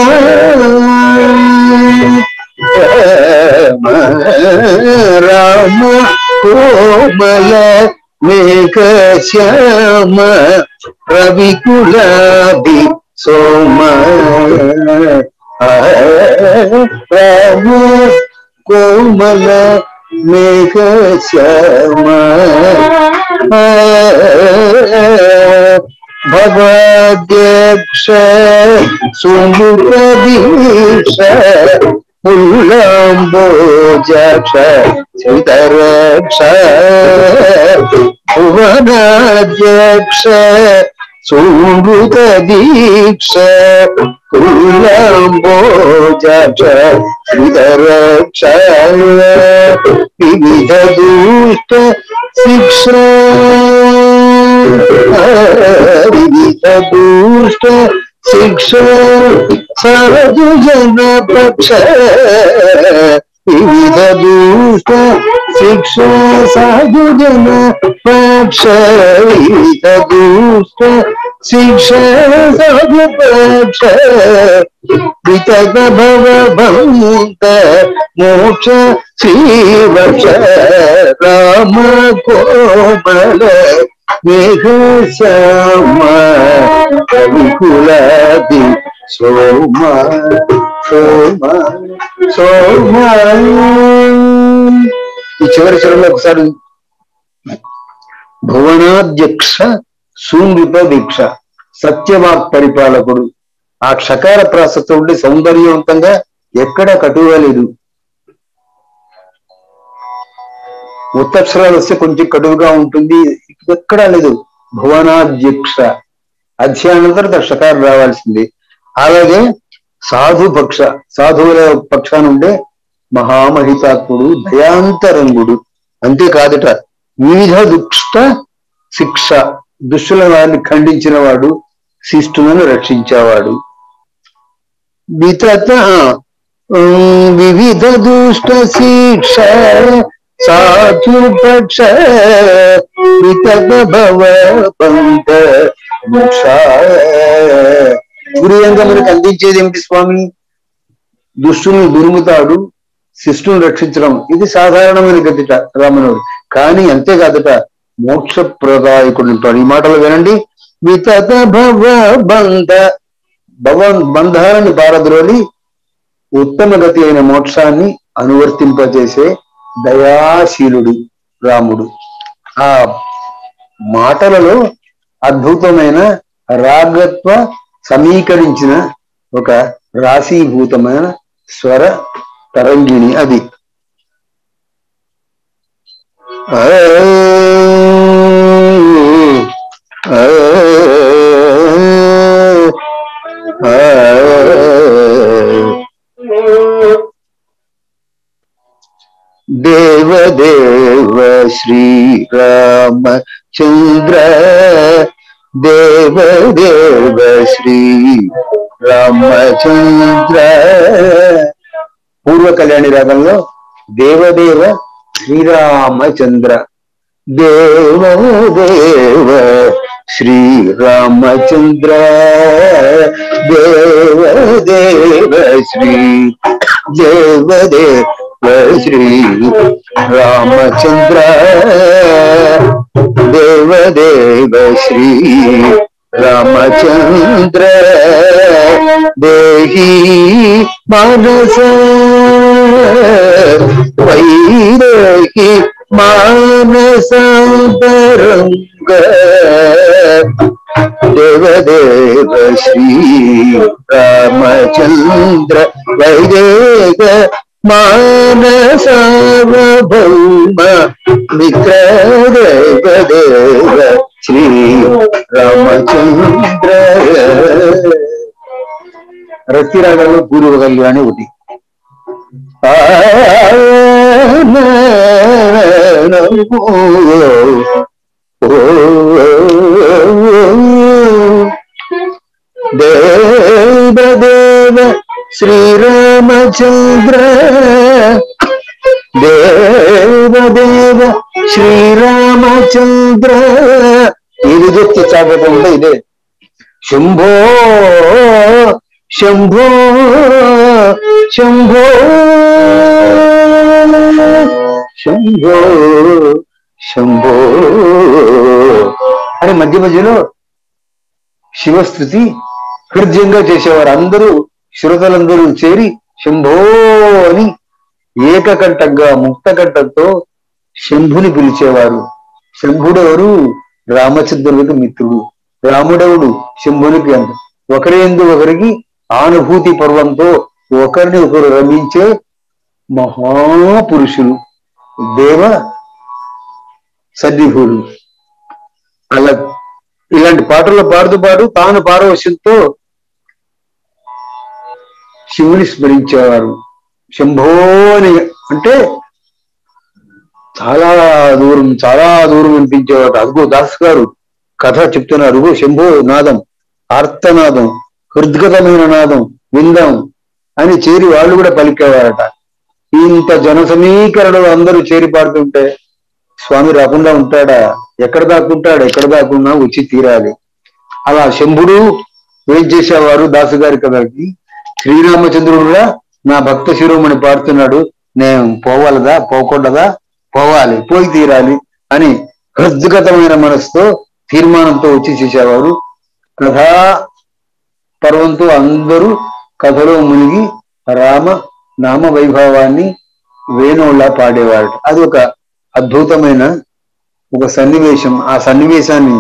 రామ రామ కోమల మేఘ శ్యామ రవికులాభి సోమ రామ కోమల మేఘ శ్యామ భవాధ్యక్ష సుముఖదీక్ష పుల్లంబోజక్ష శ్రీధరక్ష భువనాధ్యక్ష సుమృత దీక్ష పుల్లంబోజక్ష శ్రీధరక్ష వివిధ దుష్ట శిక్ష వివిధ దుష్ట శిక్ష సరదు జన పక్ష వివిధ దుష్ట శిక్ష సాధు జన పక్ష వివిధ దుష్ట శిక్ష సాధు పక్ష వితగ భవ భంత మోక్ష శ్రీవక్ష రామ కోమల మేఘ శ్యామ కవికులాది సోమ సోమ సోమ ఈ చివరి చరణంలో ఒకసారి భువనాధ్యక్ష సూంగిప దీక్ష సత్యవాక్ పరిపాలకుడు ఆ క్షకార ప్రాసతో ఉండి సౌందర్యవంతంగా ఎక్కడ కటుగా లేదు ఉత్తక్షరాలు వస్తే కొంచెం కటువుగా ఉంటుంది ఎక్కడా లేదు భువనాధ్యక్ష అధ్యానంతరం క్షకారం రావాల్సింది అలాగే సాధు పక్ష సాధువుల పక్షాన ఉండే మహామహితాత్ముడు దయాంతరంగుడు అంతేకాదుట వివిధ దుష్ట శిక్ష దుష్టుల వారిని ఖండించిన వాడు శిష్టులను రక్షించేవాడు వితత ఉమ్, వివిధ దుష్ట శిక్ష సాధు పక్ష వితత భవ పంత మోక్ష గురువంగా మనకు అందించేది ఏమిటి స్వామి దుష్టుని దుర్ముతాడు శిష్టుని రక్షించడం ఇది సాధారణమైన గతిట రామనుడు కానీ అంతేకాదట మోక్ష ప్రదాయకుడు ఉంటాడు ఈ మాటలు వినండి వితత భవ బంధ భవ బంధాలను పారద్రోలి ఉత్తమ గతి అయిన మోక్షాన్ని అనువర్తింపజేసే దయాశీలుడు రాముడు ఆ మాటలలో అద్భుతమైన రాగత్వ సమీకరించిన ఒక రాశీభూతమైన స్వర తరంగిణి అది ఆ, ఆ, ఆ. దేవదేవ శ్రీరామ చంద్ర దేవదేవ శ్రీ రామచంద్ర పూర్వ కళ్యాణి రాగంలో దేవదేవ శ్రీరామచంద్ర దేవదేవ శ్రీరామచంద్ర దేవదేవ శ్రీ దేవదేవ శ్రీ రామచంద్ర దేవదేవ శ్రీ రామచంద్ర దేహి మానస వైదేహి మానసాంతరంగ దేవదేవ శ్రీ రామచంద్ర వైదేహ మానసావభౌమ మిత్ర దేవదేవ శ్రీ రామచంద్ర రతిరాగంలో పూర్వ కళ్యాణి ఒకటి ఆ, నా, నా, ఓ, దేవ దేవ శ్రీరామచంద్ర దేవ దేవ శ్రీరామచంద్ర ఇది చెప్తే చాపకుండా ఇదే శంభో శంభో శంభో శంభో శంభో అని మధ్య మధ్యలో శివస్థుతి హృదయంగా చేసేవారు అందరూ శ్రోతలందరూ చేరి శంభో అని ఏకకంఠంగా ముక్తకంఠంతో శంభుని పిలిచేవారు శంభుడెవరు రామచంద్రుడికి మిత్రుడు రాముడెవడు శంభునికి అంత ఒకరి ఎందు ఒకరికి ఆనుభూతి పర్వంతో ఒకరిని ఒకరు రమించే మహాపురుషులు దేవ సన్నిభులు అలా ఇలాంటి పాటలు పాడుతూ పాడు తాను పారవశ్యంతో శివుని స్మరించేవారు శంభో అని అంటే చాలా దూరం చాలా దూరం అనిపించేవారు అదిగో దాస్ గారు కథ చెప్తున్నారు అదిగో శంభో నాదం ఆర్తనాదం హృద్గతమైన నాదం విందాం అని చేరి వాళ్ళు కూడా పలికేవారట ఇంత జన సమీకరణలు అందరూ చేరి పాడుతుంటే స్వామి రాకుండా ఉంటాడా ఎక్కడ దాక్కుంటాడు ఎక్కడ దాక్కున్నా వచ్చి తీరాలి అలా శంభుడు ఏం చేసేవారు దాసు గారి కథకి శ్రీరామచంద్రుడు కూడా నా భక్త శిరోమణి పాడుతున్నాడు నేను పోవాలదా పోకూడదా పోవాలి పోయి తీరాలి అని హృద్గతమైన మనసుతో తీర్మానంతో వచ్చి చేసేవారు కథా పర్వంతో అందరూ కథలో మునిగి రామ నామ వైభవాన్ని వేణువులా పాడేవాడు అది ఒక అద్భుతమైన ఒక సన్నివేశం ఆ సన్నివేశాన్ని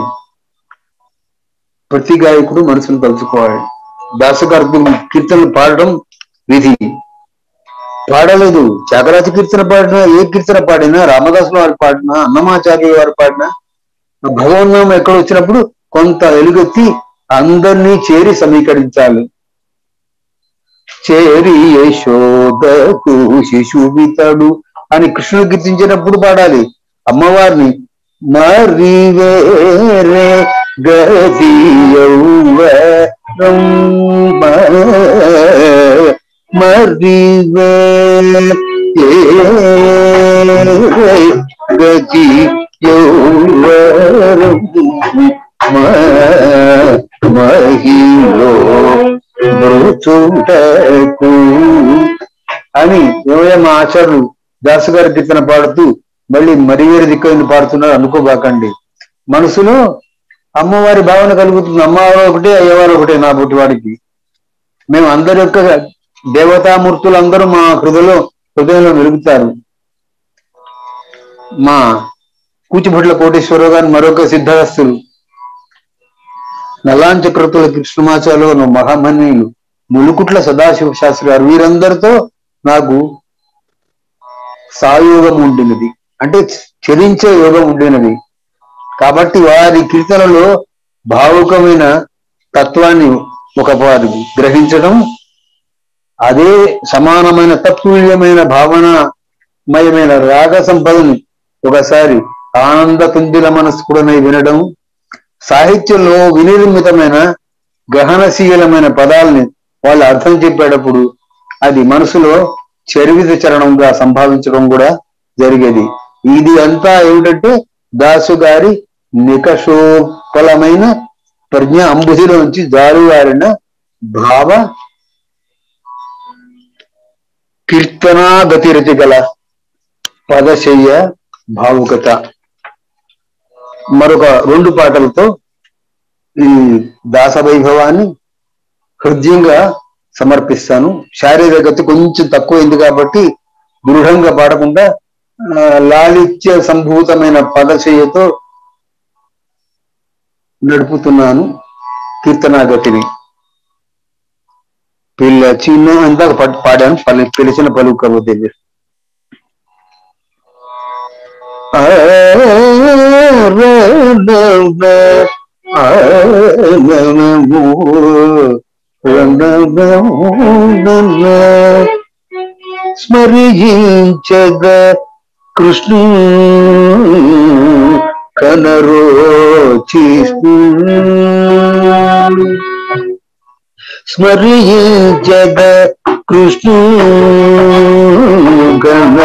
ప్రతి గాయకుడు మనసును తలుచుకోవాలి దాసగారు కీర్తనలు పాడడం విధి పాడలేదు త్యాగరాజ కీర్తన పాడినా ఏ కీర్తన పాడినా రామదాసు వారు పాడినా అన్నమాచార్య వారు పాడినా ఆ భగవన్నామం ఎక్కడ వచ్చినప్పుడు కొంత ఎలుగెత్తి అందరినీ చేరి సమీకరించాలి చేరి యశోదకు శిశువితడు అని కృష్ణుడు కీర్తించినప్పుడు పాడాలి అమ్మవారిని మరి వేరే గదియౌవరం మరి గతి యౌవరం మహిలో మృతుటకు అని యోయమ ఆచార్యులు దాసు గారి కీర్తన పాడుతూ మళ్ళీ మరి వేరే దిక్కుని పాడుతున్నారు అనుకోబాకండి మనసులో అమ్మవారి భావన కలుగుతుంది అమ్మవారు ఒకటే అయ్యవారు ఒకటే నా పుట్టివాడికి మేము అందరి యొక్క దేవతామూర్తులు అందరూ మా హృదయంలో హృదయంలో వెలుగుతారు మా కూచిభట్ల కోటేశ్వరరావు గారు మరొక సిద్ధహస్తులు నలాం చక్రతుల కృష్ణమాచార్యులు మహామనీయులు ములుకుట్ల సదాశివ శాస్త్రి గారు వీరందరితో నాకు సాయోగం ఉండినది అంటే చరించే యోగం ఉండినది కాబట్టి వారి కీర్తనలో భావుకమైన తత్వాన్ని ఒక వారు గ్రహించడం అదే సమానమైన తత్తుల్యమైన భావనమయమైన రాగ సంపదని ఒకసారి ఆనంద తుందిల మనస్కుడనై వినడం సాహిత్యంలో వినిర్మితమైన గహనశీలమైన పదాలని వాళ్ళు అర్థం చెప్పేటప్పుడు అది మనసులో చరివిత చరణంగా సంభావించడం కూడా జరిగేది ఇది అంతా ఏమిటంటే దాసు గారి నికషోపలమైన ప్రజ్ఞ అంబుధిలోంచి జారువారిన భావ కీర్తనా గతిరతి గల పదశయ్య భావుకత మరొక రెండు పాటలతో ఈ దాస వైభవాన్ని హృదయంగా సమర్పిస్తాను శారీరకత కొంచెం తక్కువైంది కాబట్టి దృఢంగా పాడకుండా ఆ, లాలిత్య సంభూతమైన పదశయ్యతో నడుపుతున్నాను కీర్తనాగతిని పిల్లచిన అందాక పట్- పాడాను పలి పిలిచిన పలుకపోతే స్మరించగ కృష్ణు కనరోచి స్మరించగ కృష్ణు గణ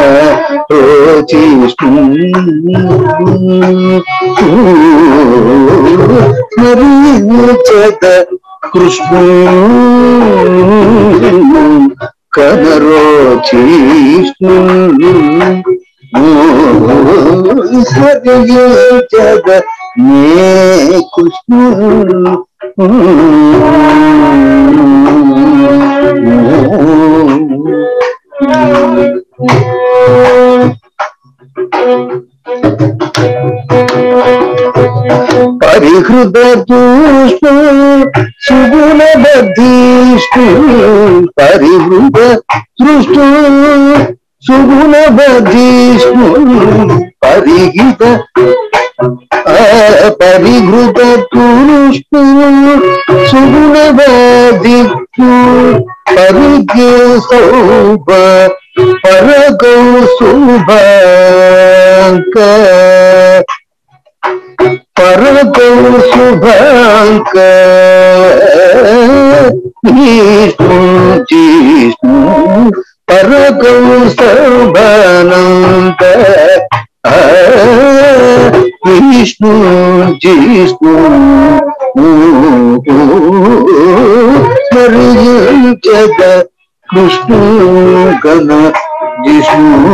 స్మరించగ కృష్ణు కనరోచిష్ణు జగ మే కృష్ణ పరిహృత పుష్పు సుగుణ బద్ధీష్ణు పరిహృత సృష్టు సుగుణ బద్ధీష్ణు పరిహిత పరిహృత పుష్పు సుగుణ బధిష్ణు పరిగే సౌభ పరగౌ శుభాంక పరగౌ శుభాంక విష్ణు జిష్ణు పరగౌ శోభానంద విష్ణు జిష్ణు స్మరించద కృష్ణు గణ జిష్ణు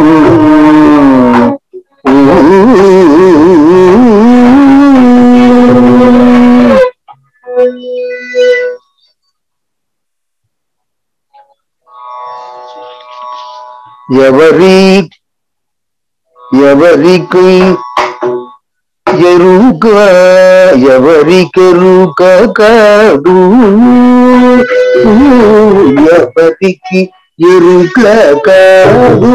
ఎవరి ఎవరికి ఎరుక ఎవరికెరుక కాడు ఎవరికి ఎరుక కాడు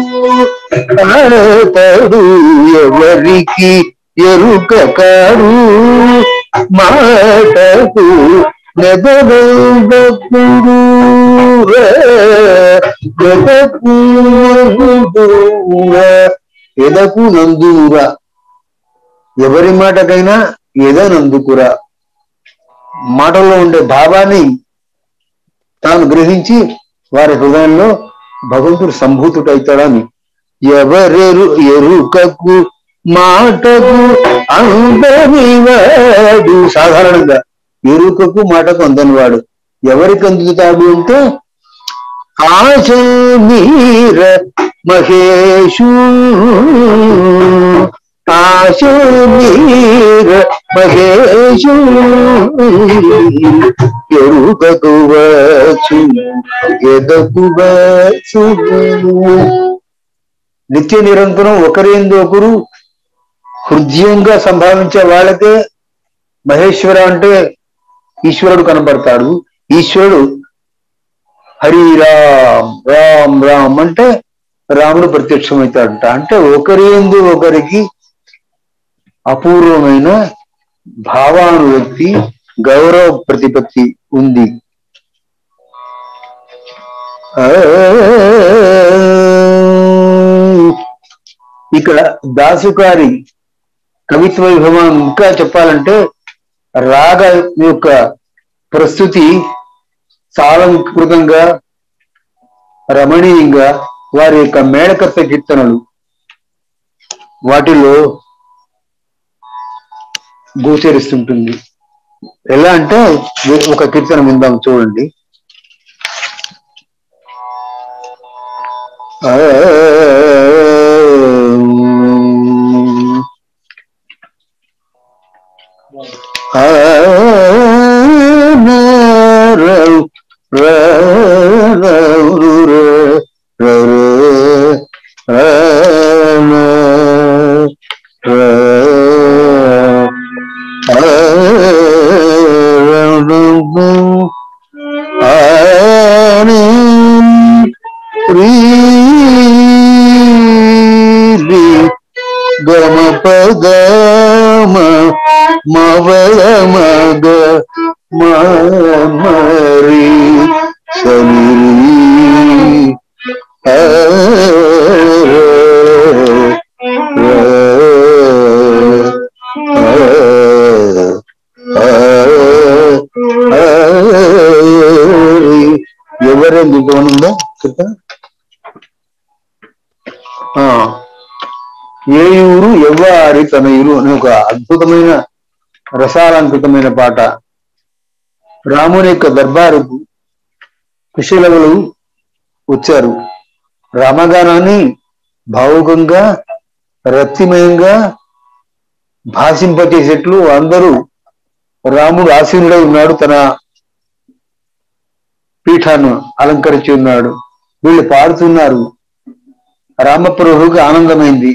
ఆడతాడు ఎవరికి ఎరుక కాడు మాటకు నెదరప్పుడు ఎదకు నందురా ఎదకు నందురా ఎవరి మాటకైనా ఎదనందుకురా మాటల్లో ఉండే భావాన్ని తాను గ్రహించి వారి హృదయంలో భగవంతుడు సంభూతుడైతాడని ఎవరెరు ఎరుకకు మాటకు అందని వాడు సాధారణంగా ఎరుకకు మాటకు అందని వాడు ఎవరికి అందుతాడు అంటే ఆశ మీర మహేషు ఆశ మీర మహేషు ఎరుకకు వచ్చు ఎదకు వచ్చు నిత్య నిరంతరం ఒకరింది ఒకరు హృదయంగా సంభావించే వాళ్ళకే మహేశ్వర అంటే ఈశ్వరుడు కనబడతాడు ఈశ్వరుడు హరి రామ్ రామ్ రామ్ అంటే రాముడు ప్రత్యక్షమవుతాడంట అంటే ఒకరి ఎందు ఒకరికి అపూర్వమైన భావానువ్యక్తి గౌరవ ప్రతిపత్తి ఉంది ఆ, ఇక్కడ దాసుకారి కవిత్వ వైభవం ఇంకా చెప్పాలంటే రాగ యొక్క ప్రస్తుతి సాలంకృతంగా రమణీయంగా వారి యొక్క మేళకత్త కీర్తనలు వాటిలో గోచరిస్తుంటుంది ఎలా అంటే ఒక కీర్తన విందాం చూడండి ఆ ఆ గమ పగమ మవల మగ మరి సని ఎవరేం ఉందా చెప్తా ఆ, ఏ ఊరు ఎవ్వారి తన ఇరు అని ఒక అద్భుతమైన రసాలంకితమైన పాట రాముని యొక్క దర్బారుకు కుశలవులు వచ్చారు రామగానాన్ని భావుకంగా రక్తిమయంగా భాషింపచేసేట్లు అందరూ రాముడు ఆసీనుడై ఉన్నాడు తన పీఠాన్ని అలంకరించి ఉన్నాడు వీళ్ళు పాడుతున్నారు రామప్రభుకి ఆనందమైంది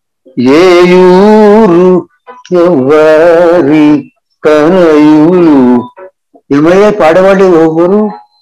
ఏయూరు ఎవ్వరి కనయులు ఏమయ్యా పాడేవాడు ఎవరు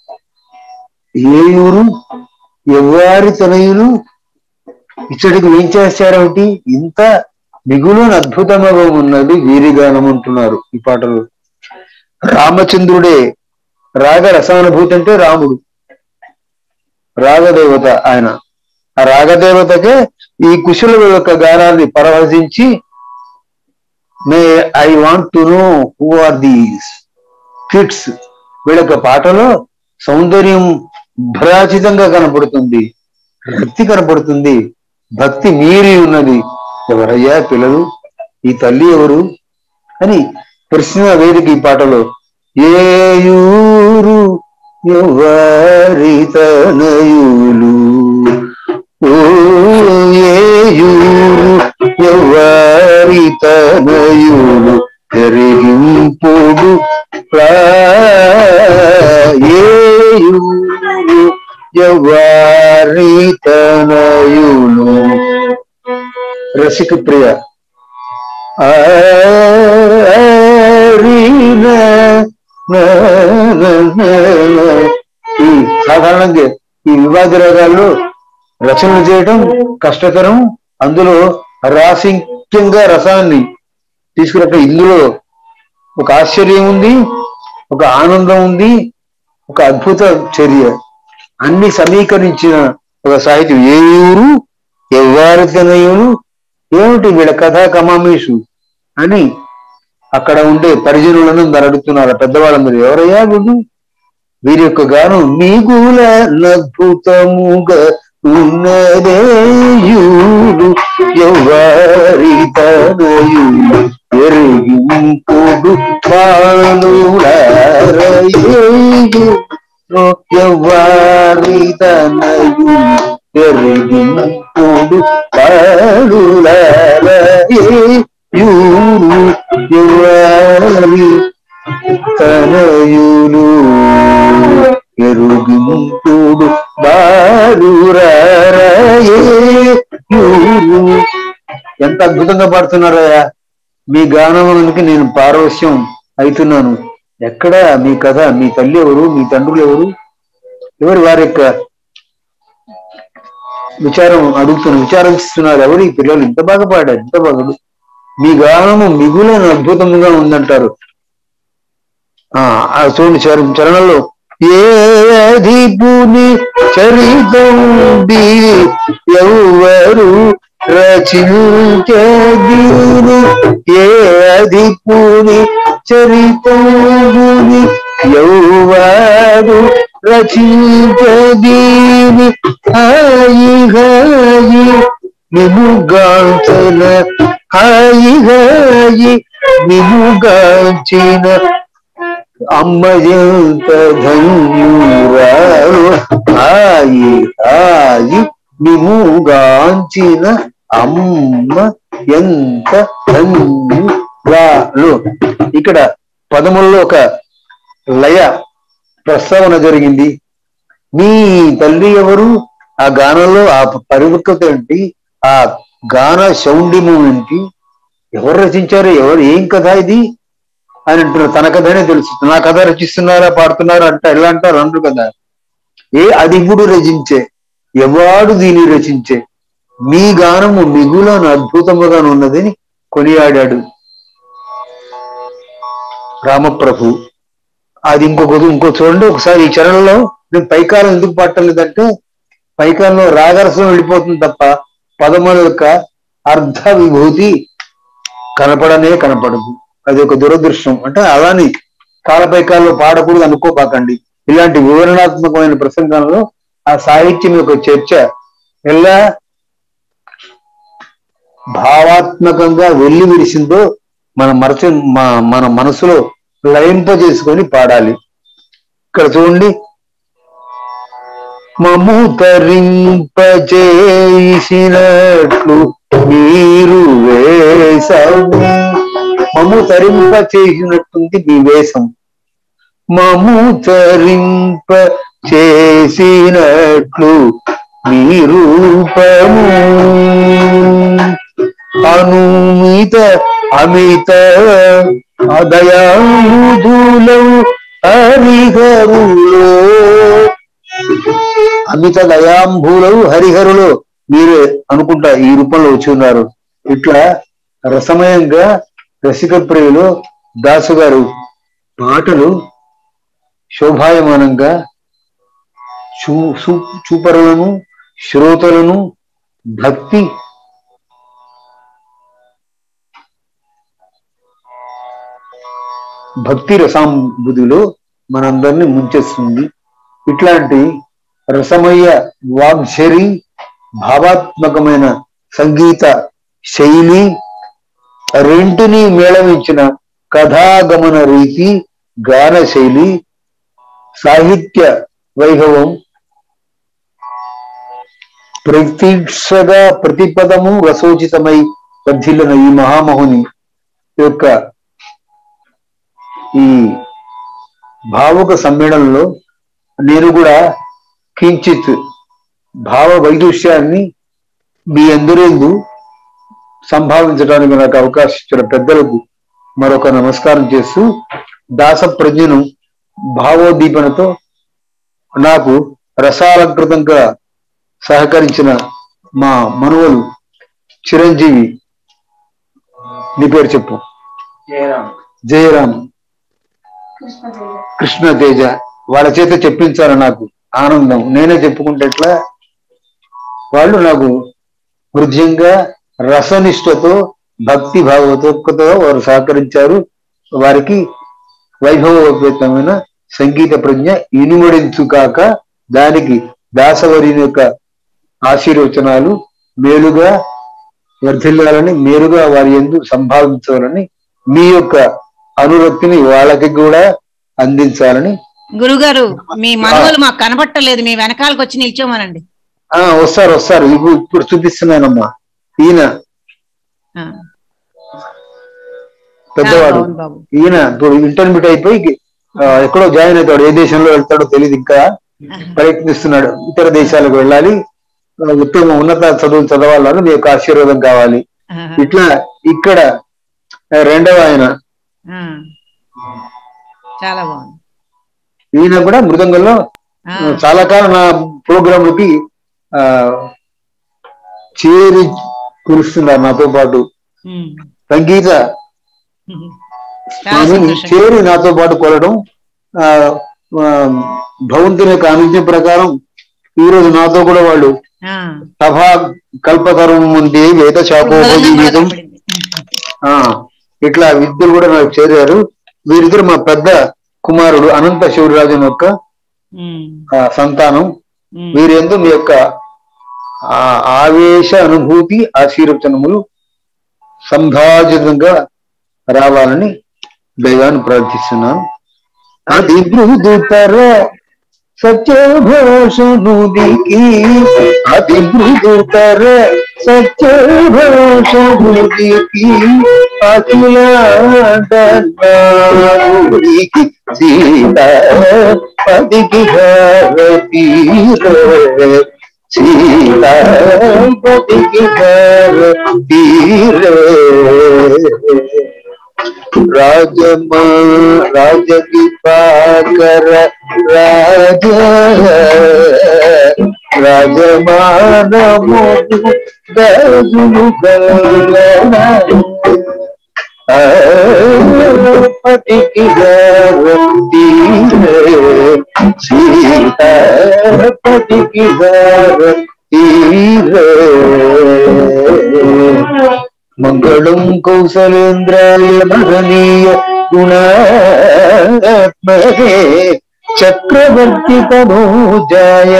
ఏ ఊరు ఎవ్వారి తనయులు ఇచ్చడికి ఏం చేస్తారేమిటి ఇంత మిగులున అద్భుతముగా ఉన్నది వీరిగానం అంటున్నారు ఈ పాటలో రామచంద్రుడే రాగ రసానుభూతి అంటే రాముడు రాగదేవత ఆయన ఆ రాగదేవతకే ఈ కుశల యొక్క గానాన్ని పరవశించి may I want to know who are these kids వీళ్ళ యొక్క పాటలో సౌందర్యం భ్రాచితంగా కనపడుతుంది భక్తి కనపడుతుంది భక్తి మీరి ఉన్నది ఎవరయ్యా పిల్లలు ఈ తల్లి ఎవరు అని ప్రశ్న వేదిక ఈ పాటలో ఏయూరు ఎవరి తనయులు ఓ ఏయూరు ఎవరి తనయులు ఎరిగింపుడు ఏయూరు ఎవరి తనయులు రసిక ప్రియ ఆరీన నా నా నా నా. ఈ సాధారణంగా ఈ వివాద రాగాల్లో రచనలు చేయడం కష్టతరం అందులో రాసింక్యంగా రసాన్ని తీసుకున్నట్టు ఇందులో ఒక ఆశ్చర్యం ఉంది ఒక ఆనందం ఉంది ఒక అద్భుత చర్య అన్ని సమీకరించిన ఒక సాహిత్యం ఏ ఊరు ఎవ్వారి తనయులు ఏమిటి వీళ్ళ కథా కమామీషు అని అక్కడ ఉండే పరిజనులను అందరు అడుగుతున్నారు ఆ పెద్దవాళ్ళందరూ ఎవరయ్యా వీళ్ళు వీరి యొక్క గానం మిగుల అద్భుతముగా ఉన్నదేయుడు ఎవ్వరి తనయుడు ఎరిగింపుడు పానులరయేయు ఎవ్వరి తనయుడు ఎరిగింపుడు పానులరయేయు ఎవ్వరి తనయులు ఎరుగుంటుడు బారురరయేయులు ఎంత అద్భుతంగా పాడుతున్నారయ్యా మీ గానమునికి నేను పారవశ్యం అవుతున్నాను ఎక్కడ మీ కథ మీ తల్లి ఎవరు మీ తండ్రులు ఎవరు ఎవరు వారి యొక్క విచారం అడుగుతున్నారు విచారిస్తున్నారు ఎవరు ఈ పిల్లలు ఇంత బాగా పాడారు ఇంత బాగా మీ గానము మిగులను అద్భుతంగా ఉందంటారు ఆ ఆ చూడండి చర- చరణంలో ఏ అధిపుని చరితం ఎవరు రచించదీని ఏ అధిపుని చరితముని ఎవరు రచించదీని హాయి హాయి నిముగాంచన హాయి హాయి నిముగాంచిన అమ్మ ఎంత ధన్యురాలు హాయి హాయి నిముగాంచిన అమ్మ ఎంత ధన్యురాలు ఇక్కడ పదముల్లో ఒక లయ ప్రస్తావన జరిగింది మీ తల్లి ఎవరు ఆ గానంలో ఆ పరిపక్వత ఏంటి ఆ గాన శౌండ్యము ఏంటి ఎవరు రచించారు ఎవరు ఏం కథ ఇది అని అంటున్నారు తన కథనే తెలుసు నా కథ రచిస్తున్నారా పాడుతున్నారా అంట ఎలా అంటారు అనరు కదా ఏ అదిగుడు రచించే ఎవడు దీన్ని రచించే మీ గానము మిగులను అద్భుతముగా ఉన్నదని కొనియాడాడు రామప్రభు అది ఇంకొక ఇంకో చూడండి ఒకసారి ఈ చరణంలో నేను పైకాలం ఎందుకు పట్టలేదంటే పైకంలో రాగరసం వెళ్ళిపోతుంది తప్ప పదముల యొక్క అర్ధ విభూతి కనపడనే కనపడదు అది ఒక దురదృష్టం అంటే అలాని కాలపైకాల్లో పాడకూడదు అనుకోపాకండి ఇలాంటి వివరణాత్మకమైన ప్రసంగంలో ఆ సాహిత్యం యొక్క చర్చ ఎలా భావాత్మకంగా వెళ్ళి విరిసిందో మన మరచ మ- మన మనసులో లయింపజేసుకొని పాడాలి ఇక్కడ చూడండి మము తరింపజేసినట్లు మీరు వేసము మము తరింప చేసినట్టుంది మీ వేషం మము తరింప చేసినట్లు మీ రూపము అనుమిత అమిత అదయాముదులం హరిహరులో అమిత దయాంభూలవు హరిహరులు మీరే అనుకుంటా ఈ రూపంలో వచ్చి ఉన్నారు ఇట్లా రసమయంగా రసిక ప్రియులు దాసు గారు పాటలు శోభాయమానంగా చూ చూ- చూపరులను శ్రోతలను భక్తి భక్తి రసాంబుదిలో మనందరినీ ముంచేస్తుంది ఇట్లాంటి రసమయ వాగ్జరి భావాత్మకమైన సంగీత శైలి రెంటిని మేళవించిన కథాగమన రీతి గాన శైలి సాహిత్య వైభవం ప్రతీక్షగా ప్రతిపదము రసోచితమై వర్ధిల్లిన ఈ మహామహుని యొక్క ఈ భావుక సమ్మేళనంలో నేను కూడా కించిత్ భావ వైదుష్యాన్ని మీ అందరేందు సంభావించడానికి నాకు అవకాశం ఇచ్చిన పెద్దలకు మరొక నమస్కారం చేస్తూ దాస ప్రజ్ఞను భావోద్దీపనతో నాకు రసాలంకృతంగా సహకరించిన మా మనువలు చిరంజీవి నీ పేరు చెప్పు జయరాం కృష్ణ తేజ వాళ్ళ చేత చెప్పించారు నాకు ఆనందం నేనే చెప్పుకుంటే ఎట్లా వాళ్ళు నాకు హృదయంగా రసనిష్టతో భక్తి భావతో వారు సహకరించారు వారికి వైభవోపేతమైన సంగీత ప్రజ్ఞ ఇనుమడించు కాక దానికి దాసవరిని యొక్క ఆశీర్వచనాలు మేలుగా వర్ధిల్లాలని మేలుగా వారి ఎందు సంభావించాలని మీ యొక్క అనురక్తిని వాళ్ళకి కూడా అందించాలని గురుగారు మీ మనవలు మాకు కనబట్టలేదు మీ వెనకాలకు వచ్చి నిల్చోమనండి ఆ వస్తారు వస్తారు ఇప్పుడు ఇప్పుడు చూపిస్తున్నానమ్మా ఈయన ఆ, పెద్దవాడు అవును బాబు ఈయన ఇప్పుడు ఇంటర్మీడియట్ అయిపోయి ఆ, ఎక్కడో జాయిన్ అవుతాడు ఏ దేశంలో వెళ్తాడో తెలియదు ఇంకా ప్రయత్నిస్తున్నాడు ఇతర దేశాలకు వెళ్ళాలి ఆ, ఉత్తమ ఉన్నత చదువులు చదవాలని మీ యొక్క ఆశీర్వాదం కావాలి ఆ, ఇట్లా ఇక్కడ ఆ, రెండవ ఆయన ఆ. చాలా బాగుంది ఈయన కూడా మృదంగంలో ఆ, ఆ, చాలా కాలం నా ప్రోగ్రాంలకి ఆ చేరి కురుస్తున్నారు నాతో పాటు ఉమ్. సంగీత చాలా స్వామిని సంతోషం చేరి నాతో పాటు కొలడం ఆ ఆ, భగవంతుని యొక్క అనుజ్ఞ ప్రకారం ఈ రోజు నాతో కూడా వాళ్ళు ఆ, సభా కల్పతరం ఉంది వేద శాపోప మృదంగం కూడా జీవితం కనపడింది. ఆ ఇట్లా విద్యలు కూడా నాకు చేరారు వీరిద్దరు మా పెద్ద కుమారుడు అనంత శివరాజన్ యొక్క ఉమ్, ఆ, సంతానం ఉమ్. వీరెందు మీ యొక్క ఆ ఆవేశ అనుభూతి ఆశీర్వచనములు సంభాజితంగా రావాలని దైవాన్ని ప్రార్థిస్తున్నాను అది మృదుతర సత్యభాషణుడికి అది మృదుతర సత్యభాషణుడికి అఖిలాండనాథుడికి సీతా పదికి భారతీ సీతాపతికి భారతీ రాజమా రాజకి పాకర రాజ రాజమానము గజులు గలన పతికి భారతీ సీతాపతికి తీరే మంగళం కౌసలేంద్రాయ మహనీయ గుణాత్మనే చక్రవర్తి తనూజాయ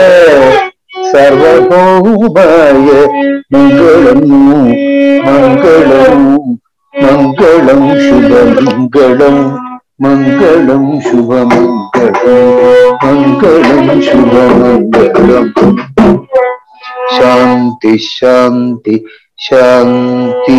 సర్వభౌమాయ మంగళం మంగళం మంగళం శుభమంగళం మంగళం శుభమంగళం మంగళం శుభమంగళం శాంతి శాంతి శాంతి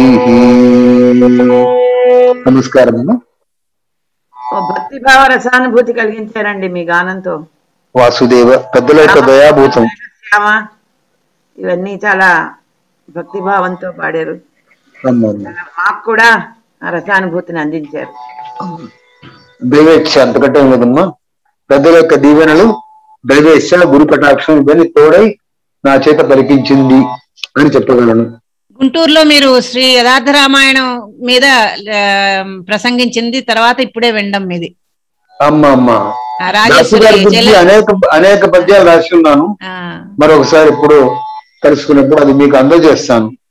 నమస్కారం అమ్మా ఓ భక్తిభావ రసానుభూతి కలిగించారండి మీ గానంతో వాసుదేవ పెద్దల యొక్క దయాభూతం శ్యామ ఇవన్నీ చాలా భక్తిభావంతో పాడారు అమ్మమ్మ. మాకు కూడా ఆ రసానుభూతిని అందించారు దైవేచ్ఛ అంతకంటే ఏం లేదమ్మా పెద్దల యొక్క దీవెనలు దైవేచ్ఛ గురు కటాక్షం ఇవన్నీ తోడై నా చేత పలికించింది అని చెప్పగలను గుంటూరులో మీరు శ్రీ యథార్థ రామాయణం మీద ఆ, ప్రసంగించింది తర్వాత ఇప్పుడే వినడం మీది అమ్మ అమ్మ ఆ, దాసు గారి రాజేశ్వరి గురించి చెల్లె అనేక అనేక పద్యాలు రాసి ఉన్నాను ఆ, మరొకసారి ఇప్పుడు కలుసుకున్నప్పుడు అది మీకు అందజేస్తాను